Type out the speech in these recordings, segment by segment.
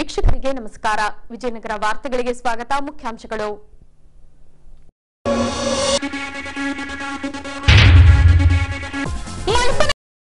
ವೀಕ್ಷಕರಿಗೆ ನಮಸ್ಕಾರ ವಿಜಯನಗರ ವಾರ್ತೆಗಳಿಗೆ ಸ್ವಾಗತ ಮುಖ್ಯಾಂಶಗಳು ಮಲ್ಪನ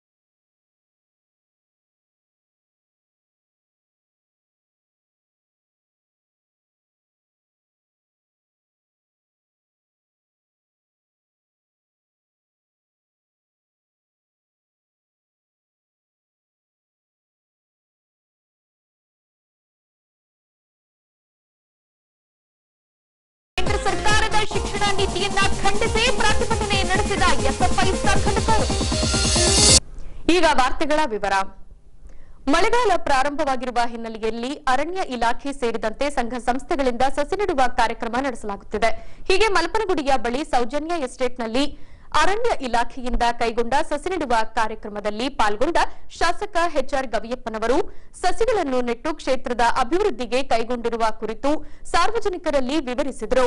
ಕೇಂದ್ರ ಸರ್ಕಾರದ ಶಿಕ್ಷಣ ನೀತಿಯನ್ನ ಖಂಡಿಸಿ ಪ್ರತಿಭಟನೆ ನಡೆಸಿದ ಎಸ್ಎಫ್ಐ ಸಂಘಟಕರು ಈಗ ವಾರ್ತೆಗಳ ವಿವರ ಮಳೆಗಾಲ ಪ್ರಾರಂಭವಾಗಿರುವ ಹಿನ್ನೆಲೆಯಲ್ಲಿ ಅರಣ್ಯ ಇಲಾಖೆ ಸೇರಿದಂತೆ ಸಂಘ ಸಂಸ್ಥೆಗಳಿಂದ ಸಸಿ ನೆಡುವ ಕಾರ್ಯಕ್ರಮ ನಡೆಸಲಾಗುತ್ತಿದೆ ಹೀಗೆ ಮಲ್ಪನಗುಡಿಯ ಬಳಿ ಸೌಜನ್ಯ ಎಸ್ಟೇಟ್ನಲ್ಲಿ ಅರಣ್ಯ ಇಲಾಖೆಯಿಂದ ಕೈಗೊಂಡ ಸಸಿ ನೆಡುವ ಕಾರ್ಯಕ್ರಮದಲ್ಲಿ ಪಾಲ್ಗೊಂಡ ಶಾಸಕ ಎಚ್ಆರ್ ಗವಿಯಪ್ಪನವರು ಸಸಿಗಳನ್ನು ನೆಟ್ಟು ಕ್ಷೇತ್ರದ ಅಭಿವೃದ್ಧಿಗೆ ಕೈಗೊಂಡಿರುವ ಕುರಿತು ಸಾರ್ವಜನಿಕರಲ್ಲಿ ವಿವರಿಸಿದರು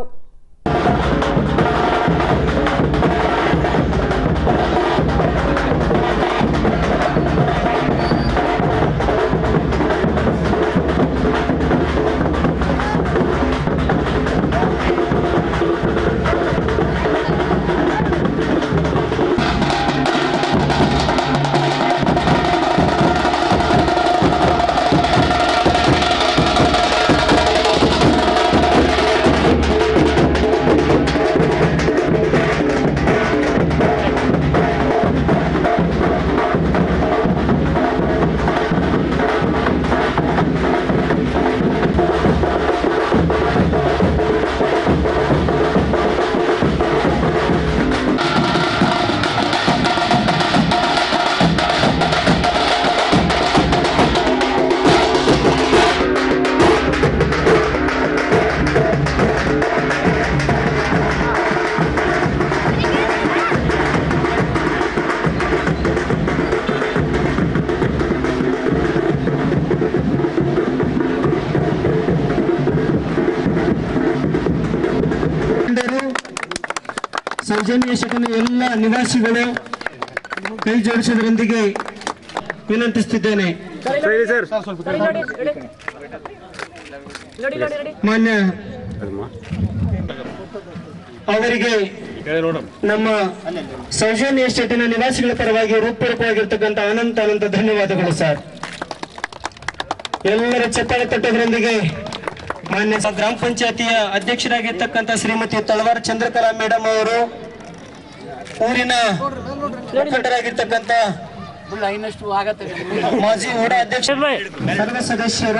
ಮುಖಂಡರು ಸೌಜನ್ಯ ಶಕನ ಎಲ್ಲ ನಿವಾಸಿಗಳು ಕೈ ಜೋಡಿಸೋದ್ರೊಂದಿಗೆ ವಿನಂತಿಸುತ್ತಿದ್ದೇನೆ ಮಾನ್ಯ ಅವರಿಗೆ ನಮ್ಮ ಸೌಜನ್ಯ ಎಸ್ಟೇಟಿನ ನಿವಾಸಿಗಳ ಪರವಾಗಿ ರೂಪೂರ್ವಕವಾಗಿರ್ತಕ್ಕಂಥ ಅನಂತ ಅನಂತ ಧನ್ಯವಾದಗಳು ಸರ್ ಎಲ್ಲರ ಚಪ್ಪಾಳೆ ತಟ್ಟೋದ್ರೊಂದಿಗೆ ಮಾನ್ಯ ಸ- ಗ್ರಾಮ ಪಂಚಾಯತಿಯ ಅಧ್ಯಕ್ಷರಾಗಿರ್ತಕ್ಕಂಥ ಶ್ರೀಮತಿ ತಳವಾರ ಚಂದ್ರಕಲಾ ಮೇಡಮ್ ಅವರು ಊರಿನ ಮುಖಂಡರಾಗಿರ್ತಕ್ಕಂಥ ಇನ್ನಷ್ಟು ಆಗತ್ತೆ ಮಾಜಿ ಓಡ ಅಧ್ಯಕ್ಷ ಸರ್ವ ಸದಸ್ಯರು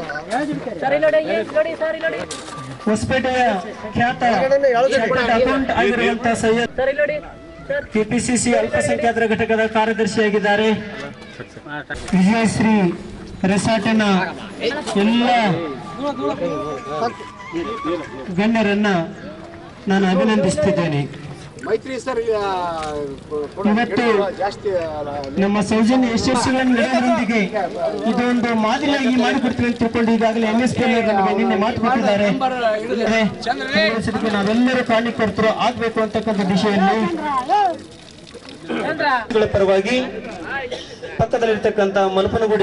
ಹೊಸಪೇಟೆಯ ಖ್ಯಾತ ಅಕೌಂಟ್ ಆಗಿರುವಂತ ಸೈಯದ್ ಕೆಪಿಸಿಸಿ ಅಲ್ಪಸಂಖ್ಯಾತರ ಘಟಕದ ಕಾರ್ಯದರ್ಶಿಯಾಗಿದ್ದಾರೆ ವಿಜಯಶ್ರೀ ರೆಸಾರ್ಟಿನ ಎಲ್ಲ ಗಣ್ಯರನ್ನ ನಾನು ಅಭಿನಂದಿಸುತ್ತಿದ್ದೇನೆ ಮೈತ್ರಿ ಸರ್ ಇವತ್ತು ಜಾಸ್ತಿ ನಮ್ಮ ಸೌಜನ್ಯ ಯಶಸ್ವಿಗಳನ್ನು ನೀಡೋದ್ರೊಂದಿಗೆ ಇದೊಂದು ಮಾದರಿಯಾಗಿ ಮಾಡಿಕೊಡ್ತೀವಿ ಅಂತ ತಿಳ್ಕೊಂಡು ಈಗಾಗಲೇ ಎಂ ಎಸ್ ಪಿ ನನಗೆ ನಿನ್ನೆ ಮಾತು ಕೊಟ್ಟಿದ್ದಾರೆ ಅದೇ, ಕಾಂಗ್ರೆಸ್ಸಿಗೆ ನಾವೆಲ್ಲರೂ ಕಾರಣೀಕರ್ತರು ಆಗ್ಬೇಕು ಅಂತಕ್ಕಂಥ ದಿಶೆಯಲ್ಲಿ ಗಳ ಪರವಾಗಿ ಪಕ್ಕದಲ್ಲಿರ್ತಕ್ಕಂಥ ಮಲ್ಪನಗುಡಿ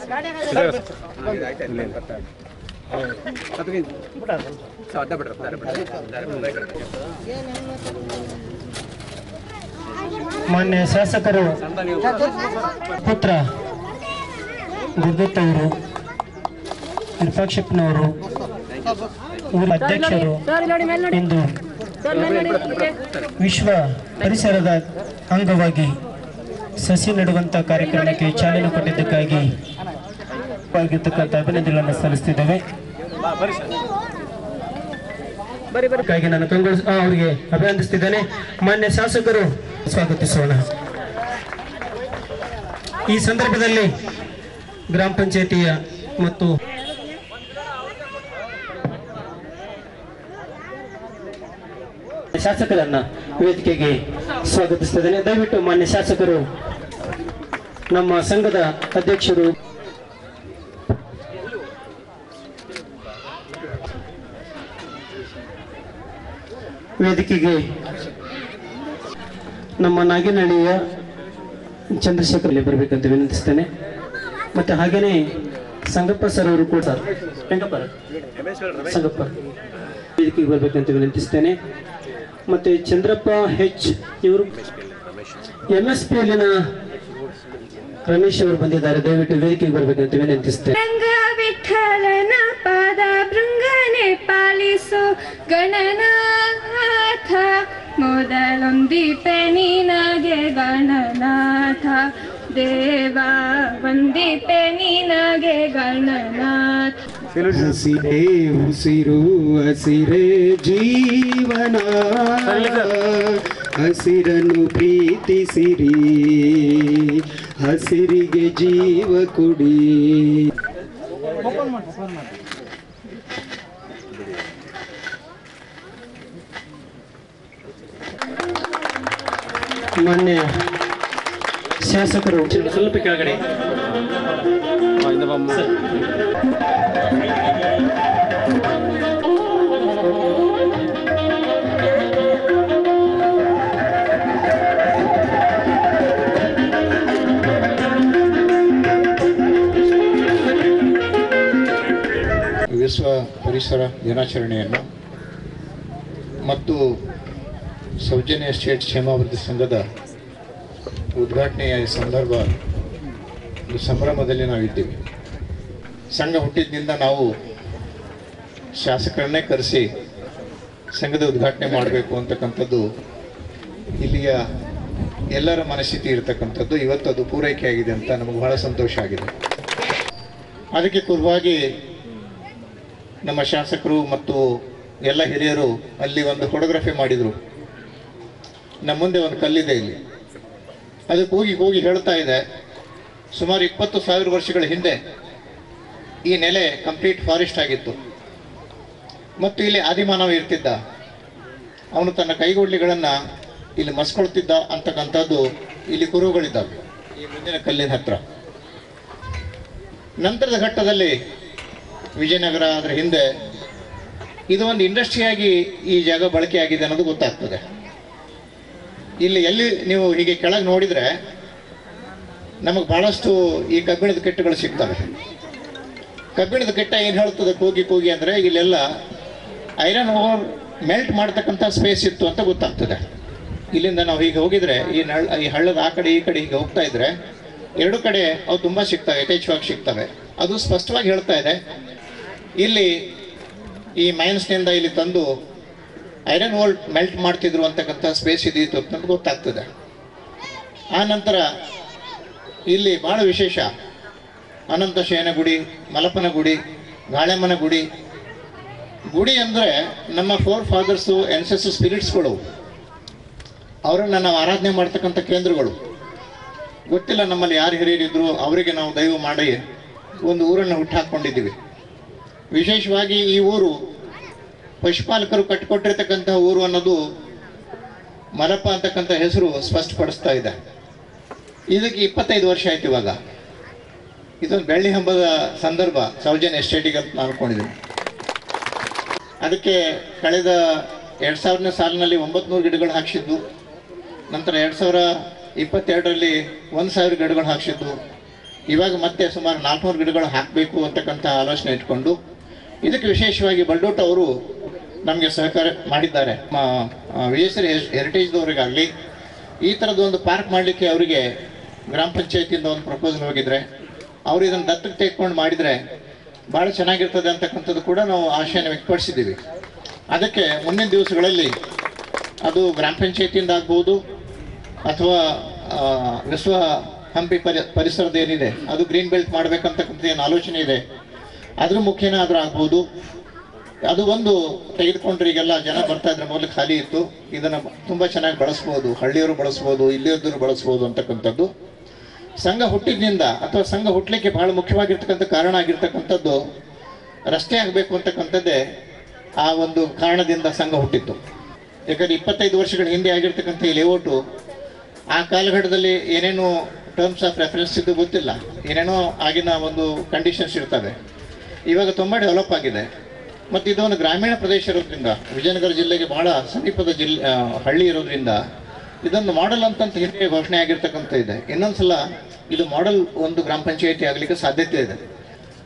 ಮಾನ್ಯ ಶಾಸಕರು ಪುತ್ರ ಗುರುದತ್ ಅವರು ವಿರೂಪಾಕ್ಷಪ್ಪನವರು ಊರ ಅಧ್ಯಕ್ಷರು ಇಂದು ವಿಶ್ವ ಪರಿಸರದ ಅಂಗವಾಗಿ ಸಸಿ ನೆಡುವಂತ ಕಾರ್ಯಕ್ರಮಕ್ಕೆ ಚಾಲನೆ ಕೊಟ್ಟಿದ್ದಕ್ಕಾಗಿ ಆಗಿರ್ತಕ್ಕಂಥ ಅಭಿನಂದನೆಗಳನ್ನು ಸಲ್ಲಿಸ್ತಿದ್ದೇವೆ ಅದಕ್ಕಾಗಿ ನಾನು ಕಂಗೊಳಿಸ್ ಆ, ಅವರಿಗೆ ಅಭಿನಂದಿಸ್ತಿದ್ದೇನೆ ಮಾನ್ಯ ಶಾಸಕರು ಸ್ವಾಗತಿಸೋಣ ಈ ಸಂದರ್ಭದಲ್ಲಿ ಗ್ರಾಮ ಪಂಚಾಯತಿಯ ಮತ್ತು ಶಾಸಕರನ್ನ ವೇದಿಕೆಗೆ ಸ್ವಾಗತಿಸ್ತಿದ್ದೇನೆ ದಯವಿಟ್ಟು ಮಾನ್ಯ ಶಾಸಕರು ನಮ್ಮ ಸಂಘದ ಅಧ್ಯಕ್ಷರು ವೇದಿಕೆಗೆ ನಮ್ಮ ನಾಗಿನಹಳ್ಳಿಯ ಚಂದ್ರಶೇಖರ್ ಇಲ್ಲಿ ಬರಬೇಕಂತ ವಿನಂತಿಸ್ತೇನೆ ಮತ್ತೆ ಹಾಗೇನೆ ಸಂಗಪ್ಪ ಸರ್ ಅವರು ಕೂಡ ಸರ್ ಹೆಂಗಪ್ಪ ಸಂಗಪ್ಪ ವೇದಿಕೆಗೆ ಬರ್ಬೇಕಂತ ವಿನಂತಿಸ್ತೇನೆ ಮತ್ತೆ ಚಂದ್ರಪ್ಪ ಹೆಚ್ ಇವರು ಎಂ ಎಸ್ ಪಿ ಅಲ್ಲಿನ ರಮೇಶ್ ಅವರು ಬಂದಿದ್ದಾರೆ ದಯವಿಟ್ಟು ವೇದಿಕೆಗೆ ಬರ್ಬೇಕಂತ ವಿನಂತಿಸ್ತೇನೆ ರಂಗ ವಿಠಲನ ಪಾದ ಭೃಂಗನೆ ಪಾಲಿಸು ಗಣನಾಥ ಮೊದಲೊಂದಿಪೆ ನಿನಗೆ ಗಣನಾಥ ದೇವ ಒಂದಿಪೆ ನಿನಗೆ ಗಣನಾಥ ಹಸಿರೇ ಉಸಿರು ಹಸಿರೇ ಜೀವನ ಹಸಿರನ್ನು ಪ್ರೀತಿಸಿರಿ ಹಸಿರಿಗೆ ಜೀವ ಕೊಡಿ ಮಾನ್ಯ ಶಾಸಕರು ಸ್ವಲ್ಪ ಕೆಳಗಡೆ ವಿಶ್ವ ಪರಿಸರ ದಿನಾಚರಣೆಯನ್ನು ಮತ್ತು ಸೌಜನ್ಯ ಎಸ್ಟೇಟ್ ಕ್ಷೇಮಾಭಿವೃದ್ಧಿ ಸಂಘದ ಉದ್ಘಾಟನೆಯ ಈ ಸಂದರ್ಭ ಒಂದು ಸಂಭ್ರಮದಲ್ಲಿ ನಾವಿದ್ದೀವಿ ಸಂಘ ಹುಟ್ಟಿದ್ದಿಂದ ನಾವು ಶಾಸಕರನ್ನೇ ಕರೆಸಿ ಸಂಘದ ಉದ್ಘಾಟನೆ ಮಾಡಬೇಕು ಅಂತಕ್ಕಂಥದ್ದು ಇಲ್ಲಿಯ ಎಲ್ಲರ ಮನಸ್ಥಿತಿ ಇರತಕ್ಕಂಥದ್ದು ಇವತ್ತು ಅದು ಪೂರೈಕೆ ಆಗಿದೆ ಅಂತ ನಮಗೆ ಬಹಳ ಸಂತೋಷ ಆಗಿದೆ ಅದಕ್ಕೆ ಪೂರ್ವವಾಗಿ ನಮ್ಮ ಶಾಸಕರು ಮತ್ತು ಎಲ್ಲ ಹಿರಿಯರು ಅಲ್ಲಿ ಒಂದು ಫೋಟೋಗ್ರಫಿ ಮಾಡಿದರು ನಮ್ಮ ಮುಂದೆ ಒಂದು ಕಲ್ಲಿದೆ ಇಲ್ಲಿ ಅದು ಹೋಗಿ ಹೋಗಿ ಹೇಳ್ತಾ ಇದೆ ಸುಮಾರು ಇಪ್ಪತ್ತು ಸಾವಿರ ವರ್ಷಗಳ ಹಿಂದೆ ಈ ನೆಲೆ ಕಂಪ್ಲೀಟ್ ಫಾರೆಸ್ಟ್ ಆಗಿತ್ತು ಮತ್ತು ಇಲ್ಲಿ ಆದಿಮಾನವ ಇರ್ತಿದ್ದ ಅವನು ತನ್ನ ಕೈಗೊಡ್ಲಿಗಳನ್ನು ಇಲ್ಲಿ ಮಸ್ಕೊಳ್ತಿದ್ದ ಅಂತಕ್ಕಂಥದ್ದು ಇಲ್ಲಿ ಕುರುಹುಗಳಿದ್ದಾವೆ ಈ ಮುಂದಿನ ಕಲ್ಲಿನ ಹತ್ರ ನಂತರದ ಘಟ್ಟದಲ್ಲಿ ವಿಜಯನಗರ ಅದರ ಹಿಂದೆ ಇದು ಒಂದು ಇಂಡಸ್ಟ್ರಿಯಾಗಿ ಈ ಜಾಗ ಬಳಕೆಯಾಗಿದೆ ಅನ್ನೋದು ಗೊತ್ತಾಗ್ತದೆ ಇಲ್ಲಿ ಎಲ್ಲಿ ನೀವು ಹೀಗೆ ಕೆಳಗೆ ನೋಡಿದರೆ ನಮಗೆ ಬಹಳಷ್ಟು ಈ ಕಬ್ಬಿಣದ ಕೆಟ್ಟುಗಳು ಸಿಗ್ತವೆ ಕಬ್ಬಿಣದ ಕೆಟ್ಟ ಏನು ಹೇಳ್ತದೆ ಕೂಗಿ ಕೂಗಿ ಅಂದರೆ ಇಲ್ಲೆಲ್ಲ ಐರನ್ ಓವರ್ ಮೆಲ್ಟ್ ಮಾಡ್ತಕ್ಕಂಥ ಸ್ಪೇಸ್ ಇತ್ತು ಅಂತ ಗೊತ್ತಾಗ್ತದೆ ಇಲ್ಲಿಂದ ನಾವು ಹೀಗೆ ಹೋಗಿದ್ರೆ ಈ ನಳ್ ಈ ಹಳ್ಳದ ಆ ಕಡೆ ಈ ಕಡೆ ಹೀಗೆ ಹೋಗ್ತಾ ಇದ್ರೆ ಎರಡು ಕಡೆ ಅವು ತುಂಬ ಸಿಗ್ತವೆ ಯಥೇಚ್ಛವಾಗಿ ಸಿಗ್ತವೆ ಅದು ಸ್ಪಷ್ಟವಾಗಿ ಹೇಳ್ತಾ ಇದೆ ಇಲ್ಲಿ ಈ ಮೈನ್ಸ್ನಿಂದ ಇಲ್ಲಿ ತಂದು ಐರನ್ ವೋಲ್ಟ್ ಮೆಲ್ಟ್ ಮಾಡ್ತಿದ್ರು ಅಂತಕ್ಕಂಥ ಸ್ಪೇಸ್ ಇದಿತ್ತು ಅಂತ ನಮ್ಗೆ ಗೊತ್ತಾಗ್ತದೆ ಆ ನಂತರ ಇಲ್ಲಿ ಬಹಳ ವಿಶೇಷ ಅನಂತ ಶಯನ ಗುಡಿ ಮಲಪನ ಗುಡಿ ಗಾಳೆಮ್ಮನ ಗುಡಿ ಗುಡಿ ಅಂದರೆ ನಮ್ಮ ಫೋರ್ ಫಾದರ್ಸು ಎನ್ಸೆಸ್ ಸ್ಪಿರಿಟ್ಸ್ಗಳು ಅವರನ್ನು ನಾವು ಆರಾಧನೆ ಮಾಡ್ತಕ್ಕಂಥ ಕೇಂದ್ರಗಳು ಗೊತ್ತಿಲ್ಲ ನಮ್ಮಲ್ಲಿ ಯಾರು ಹಿರಿಯರಿದ್ರು ಅವರಿಗೆ ನಾವು ದೈವ ಮಾಡಿ ಒಂದು ಊರನ್ನು ಹುಟ್ಟಾಕೊಂಡಿದ್ದೀವಿ ವಿಶೇಷವಾಗಿ ಈ ಊರು ಪಶುಪಾಲಕರು ಕಟ್ಟಿಕೊಟ್ಟಿರ್ತಕ್ಕಂಥ ಊರು ಅನ್ನೋದು ಮರಪ್ಪ ಅಂತಕ್ಕಂಥ ಹೆಸರು ಸ್ಪಷ್ಟಪಡಿಸ್ತಾ ಇದೆ ಇದಕ್ಕೆ ಇಪ್ಪತ್ತೈದು ವರ್ಷ ಆಯ್ತು ಇವಾಗ ಇದೊಂದು ಬೆಳ್ಳಿ ಹಬ್ಬದ ಸಂದರ್ಭ ಸೌಜನ್ಯ ಎಸ್ಟೇಟಿಗೆ ಅಂತ ನಾನು ಅನ್ಕೊಂಡಿದ್ದೀನಿ ಅದಕ್ಕೆ ಕಳೆದ ಎರಡು ಸಾವಿರನೇ ಸಾಲಿನಲ್ಲಿ ಒಂಬತ್ತು ಗಿಡಗಳು ಹಾಕ್ಸಿದ್ದು ನಂತರ ಎರಡು ಸಾವಿರ ಇಪ್ಪತ್ತೆರಡರಲ್ಲಿ ಒಂದು ಸಾವಿರ ಗಿಡಗಳು ಹಾಕ್ಸಿದ್ದು ಇವಾಗ ಮತ್ತೆ ಸುಮಾರು ನಾಲ್ಕುನೂರು ಗಿಡಗಳು ಹಾಕಬೇಕು ಅಂತಕ್ಕಂಥ ಆಲೋಚನೆ ಇಟ್ಕೊಂಡು ಇದಕ್ಕೆ ವಿಶೇಷವಾಗಿ ಬಲ್ಡೋಟ ಅವರು ನಮಗೆ ಸಹಕಾರ ಮಾಡಿದ್ದಾರೆ ವಿಜಯಶ್ರೀ ಹೆರಿಟೇಜ್ದವರಿಗಾಗಲಿ ಈ ಥರದ್ದು ಒಂದು ಪಾರ್ಕ್ ಮಾಡಲಿಕ್ಕೆ ಅವರಿಗೆ ಗ್ರಾಮ ಪಂಚಾಯತಿಯಿಂದ ಒಂದು ಪ್ರಪೋಸಲ್ ಹೋಗಿದ್ರೆ ಅವರು ಇದನ್ನು ದತ್ತಕ್ಕೆ ತೆಗೆದುಕೊಂಡು ಮಾಡಿದರೆ ಭಾಳ ಚೆನ್ನಾಗಿರ್ತದೆ ಅಂತಕ್ಕಂಥದ್ದು ಕೂಡ ನಾವು ಆಶೆಯನ್ನು ವ್ಯಕ್ತಪಡಿಸಿದ್ದೀವಿ ಅದಕ್ಕೆ ಮುಂದಿನ ದಿವಸಗಳಲ್ಲಿ ಅದು ಗ್ರಾಮ ಪಂಚಾಯತಿಯಿಂದ ಆಗ್ಬೋದು ಅಥವಾ ಆ, ವಿಶ್ವ ಹಂಪಿ ಪರಿ ಪರಿಸರದ ಏನಿದೆ ಅದು ಗ್ರೀನ್ ಬೆಲ್ಟ್ ಮಾಡಬೇಕಂತಕ್ಕಂಥ ಏನು ಆಲೋಚನೆ ಇದೆ ಅದ್ರ ಮುಖೇನ ಆದ್ರೂ ಆಗ್ಬೋದು ಅದು ಒಂದು ತೆಗೆದುಕೊಂಡ್ರೆ ಈಗೆಲ್ಲ ಜನ ಬರ್ತಾ ಇದ್ರೆ ಮೊದಲು ಖಾಲಿ ಇತ್ತು ಇದನ್ನು ತುಂಬ ಚೆನ್ನಾಗಿ ಬಳಸ್ಬೋದು ಹಳ್ಳಿಯವರು ಬಳಸ್ಬೋದು ಇಲ್ಲಿಯವರು ಬಳಸ್ಬೋದು ಅಂತಕ್ಕಂಥದ್ದು ಸಂಘ ಹುಟ್ಟಿದ್ನಿಂದ ಅಥವಾ ಸಂಘ ಹುಟ್ಟಲಿಕ್ಕೆ ಬಹಳ ಮುಖ್ಯವಾಗಿರ್ತಕ್ಕಂಥ ಕಾರಣ ಆಗಿರ್ತಕ್ಕಂಥದ್ದು ರಸ್ತೆ ಆಗಬೇಕು ಅಂತಕ್ಕಂಥದ್ದೇ ಆ ಒಂದು ಕಾರಣದಿಂದ ಸಂಘ ಹುಟ್ಟಿತ್ತು ಯಾಕಂದ್ರೆ ಇಪ್ಪತ್ತೈದು ವರ್ಷಗಳ ಹಿಂದೆ ಆಗಿರ್ತಕ್ಕಂಥ ಈ ಲೇಔಟು ಆ ಕಾಲಘಟ್ಟದಲ್ಲಿ ಏನೇನು ಟರ್ಮ್ಸ್ ಆಫ್ ರೆಫರೆನ್ಸ್ ಇದ್ದು ಗೊತ್ತಿಲ್ಲ ಏನೇನೋ ಆಗಿನ ಒಂದು ಕಂಡೀಷನ್ಸ್ ಇರ್ತವೆ ಇವಾಗ ತುಂಬ ಡೆವಲಪ್ ಆಗಿದೆ ಮತ್ತು ಇದು ಒಂದು ಗ್ರಾಮೀಣ ಪ್ರದೇಶ ಇರೋದ್ರಿಂದ ವಿಜಯನಗರ ಜಿಲ್ಲೆಗೆ ಬಹಳ ಸಮೀಪದ ಜಿಲ್ಲೆ ಆ, ಹಳ್ಳಿ ಇರೋದ್ರಿಂದ ಇದೊಂದು ಮಾಡೆಲ್ ಅಂತಂತ ಹಿಂದೆ ಘೋಷಣೆ ಆಗಿರ್ತಕ್ಕಂಥ ಇದೆ ಇನ್ನೊಂದ್ಸಲ ಇದು ಮಾಡೆಲ್ ಒಂದು ಗ್ರಾಮ ಪಂಚಾಯತಿ ಆಗಲಿಕ್ಕೆ ಸಾಧ್ಯತೆ ಇದೆ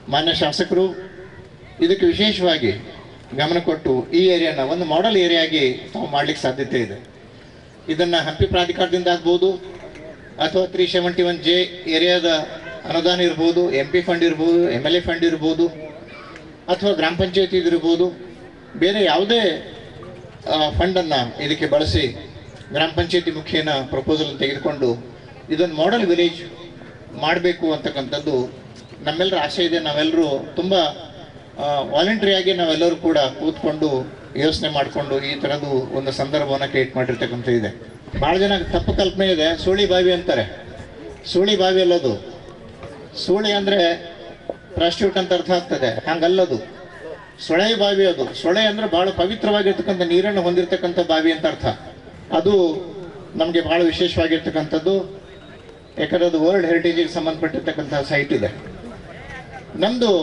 ಮಾನ್ಯ ಶಾಸಕರು ಇದಕ್ಕೆ ವಿಶೇಷವಾಗಿ ಗಮನ ಕೊಟ್ಟು ಈ ಏರಿಯಾನ ಒಂದು ಮಾಡೆಲ್ ಏರಿಯಾಗಿ ತಾವು ಮಾಡ್ಲಿಕ್ಕೆ ಸಾಧ್ಯತೆ ಇದೆ ಇದನ್ನ ಹಂಪಿ ಪ್ರಾಧಿಕಾರದಿಂದ ಆಗ್ಬೋದು ಅಥವಾ ತ್ರೀ ಸೆವೆಂಟಿ ಒನ್ ಜೆ ಏರಿಯಾದ ಅನುದಾನ ಇರ್ಬೋದು ಎಂ ಪಿ ಫಂಡ್ ಇರ್ಬೋದು ಎಮ್ ಎಲ್ ಎ ಫಂಡ್ ಇರ್ಬೋದು ಅಥವಾ ಗ್ರಾಮ ಪಂಚಾಯತಿ ಇರ್ಬೋದು ಬೇರೆ ಯಾವುದೇ ಫಂಡನ್ನು ಇದಕ್ಕೆ ಬಳಸಿ ಗ್ರಾಮ ಪಂಚಾಯತಿ ಮುಖೇನ ಪ್ರಪೋಸಲ್ ತೆಗೆದುಕೊಂಡು ಇದೊಂದು ಮಾಡೆಲ್ ವಿಲೇಜ್ ಮಾಡಬೇಕು ಅಂತಕ್ಕಂಥದ್ದು ನಮ್ಮೆಲ್ಲರ ಆಸೆ ಇದೆ ನಾವೆಲ್ಲರೂ ತುಂಬ ವಾಲಂಟ್ರಿಯಾಗಿ ನಾವೆಲ್ಲರೂ ಕೂಡ ಕೂತ್ಕೊಂಡು ಯೋಚನೆ ಮಾಡಿಕೊಂಡು ಈ ಥರದ್ದು ಒಂದು ಸಂದರ್ಭವನ್ನು ಕ್ರಿಯೇಟ್ ಮಾಡಿರ್ತಕ್ಕಂಥ ಇದೆ ಭಾಳ ಜನ ತಪ್ಪು ಕಲ್ಪನೆ ಇದೆ ಸೂಳಿ ಬಾವಿ ಅಂತಾರೆ ಸೂಳಿ ಬಾವಿ ಅಲ್ಲದು ಸೂಳಿ ಅಂದರೆ ಪ್ರಾಸ್ಟಿಟ್ಯೂಟ್ ಅಂತ ಅರ್ಥ ಆಗ್ತದೆ ಹಂಗಲ್ಲದು ಸೊಳೆ ಬಾವಿ ಅದು ಸೊಳೆ ಅಂದ್ರೆ ಬಹಳ ಪವಿತ್ರವಾಗಿರ್ತಕ್ಕಂಥ ನೀರನ್ನು ಹೊಂದಿರತಕ್ಕಂಥ ಬಾವಿ ಅಂತ ಅರ್ಥ ಅದು ನಮಗೆ ಬಹಳ ವಿಶೇಷವಾಗಿರ್ತಕ್ಕಂಥದ್ದು ಯಾಕಂದ್ರೆ ಅದು ವರ್ಲ್ಡ್ ಹೆರಿಟೇಜಿಗೆ ಸಂಬಂಧಪಟ್ಟಿರ್ತಕ್ಕಂಥ ಸೈಟ್ ಇದೆ ನಮ್ದು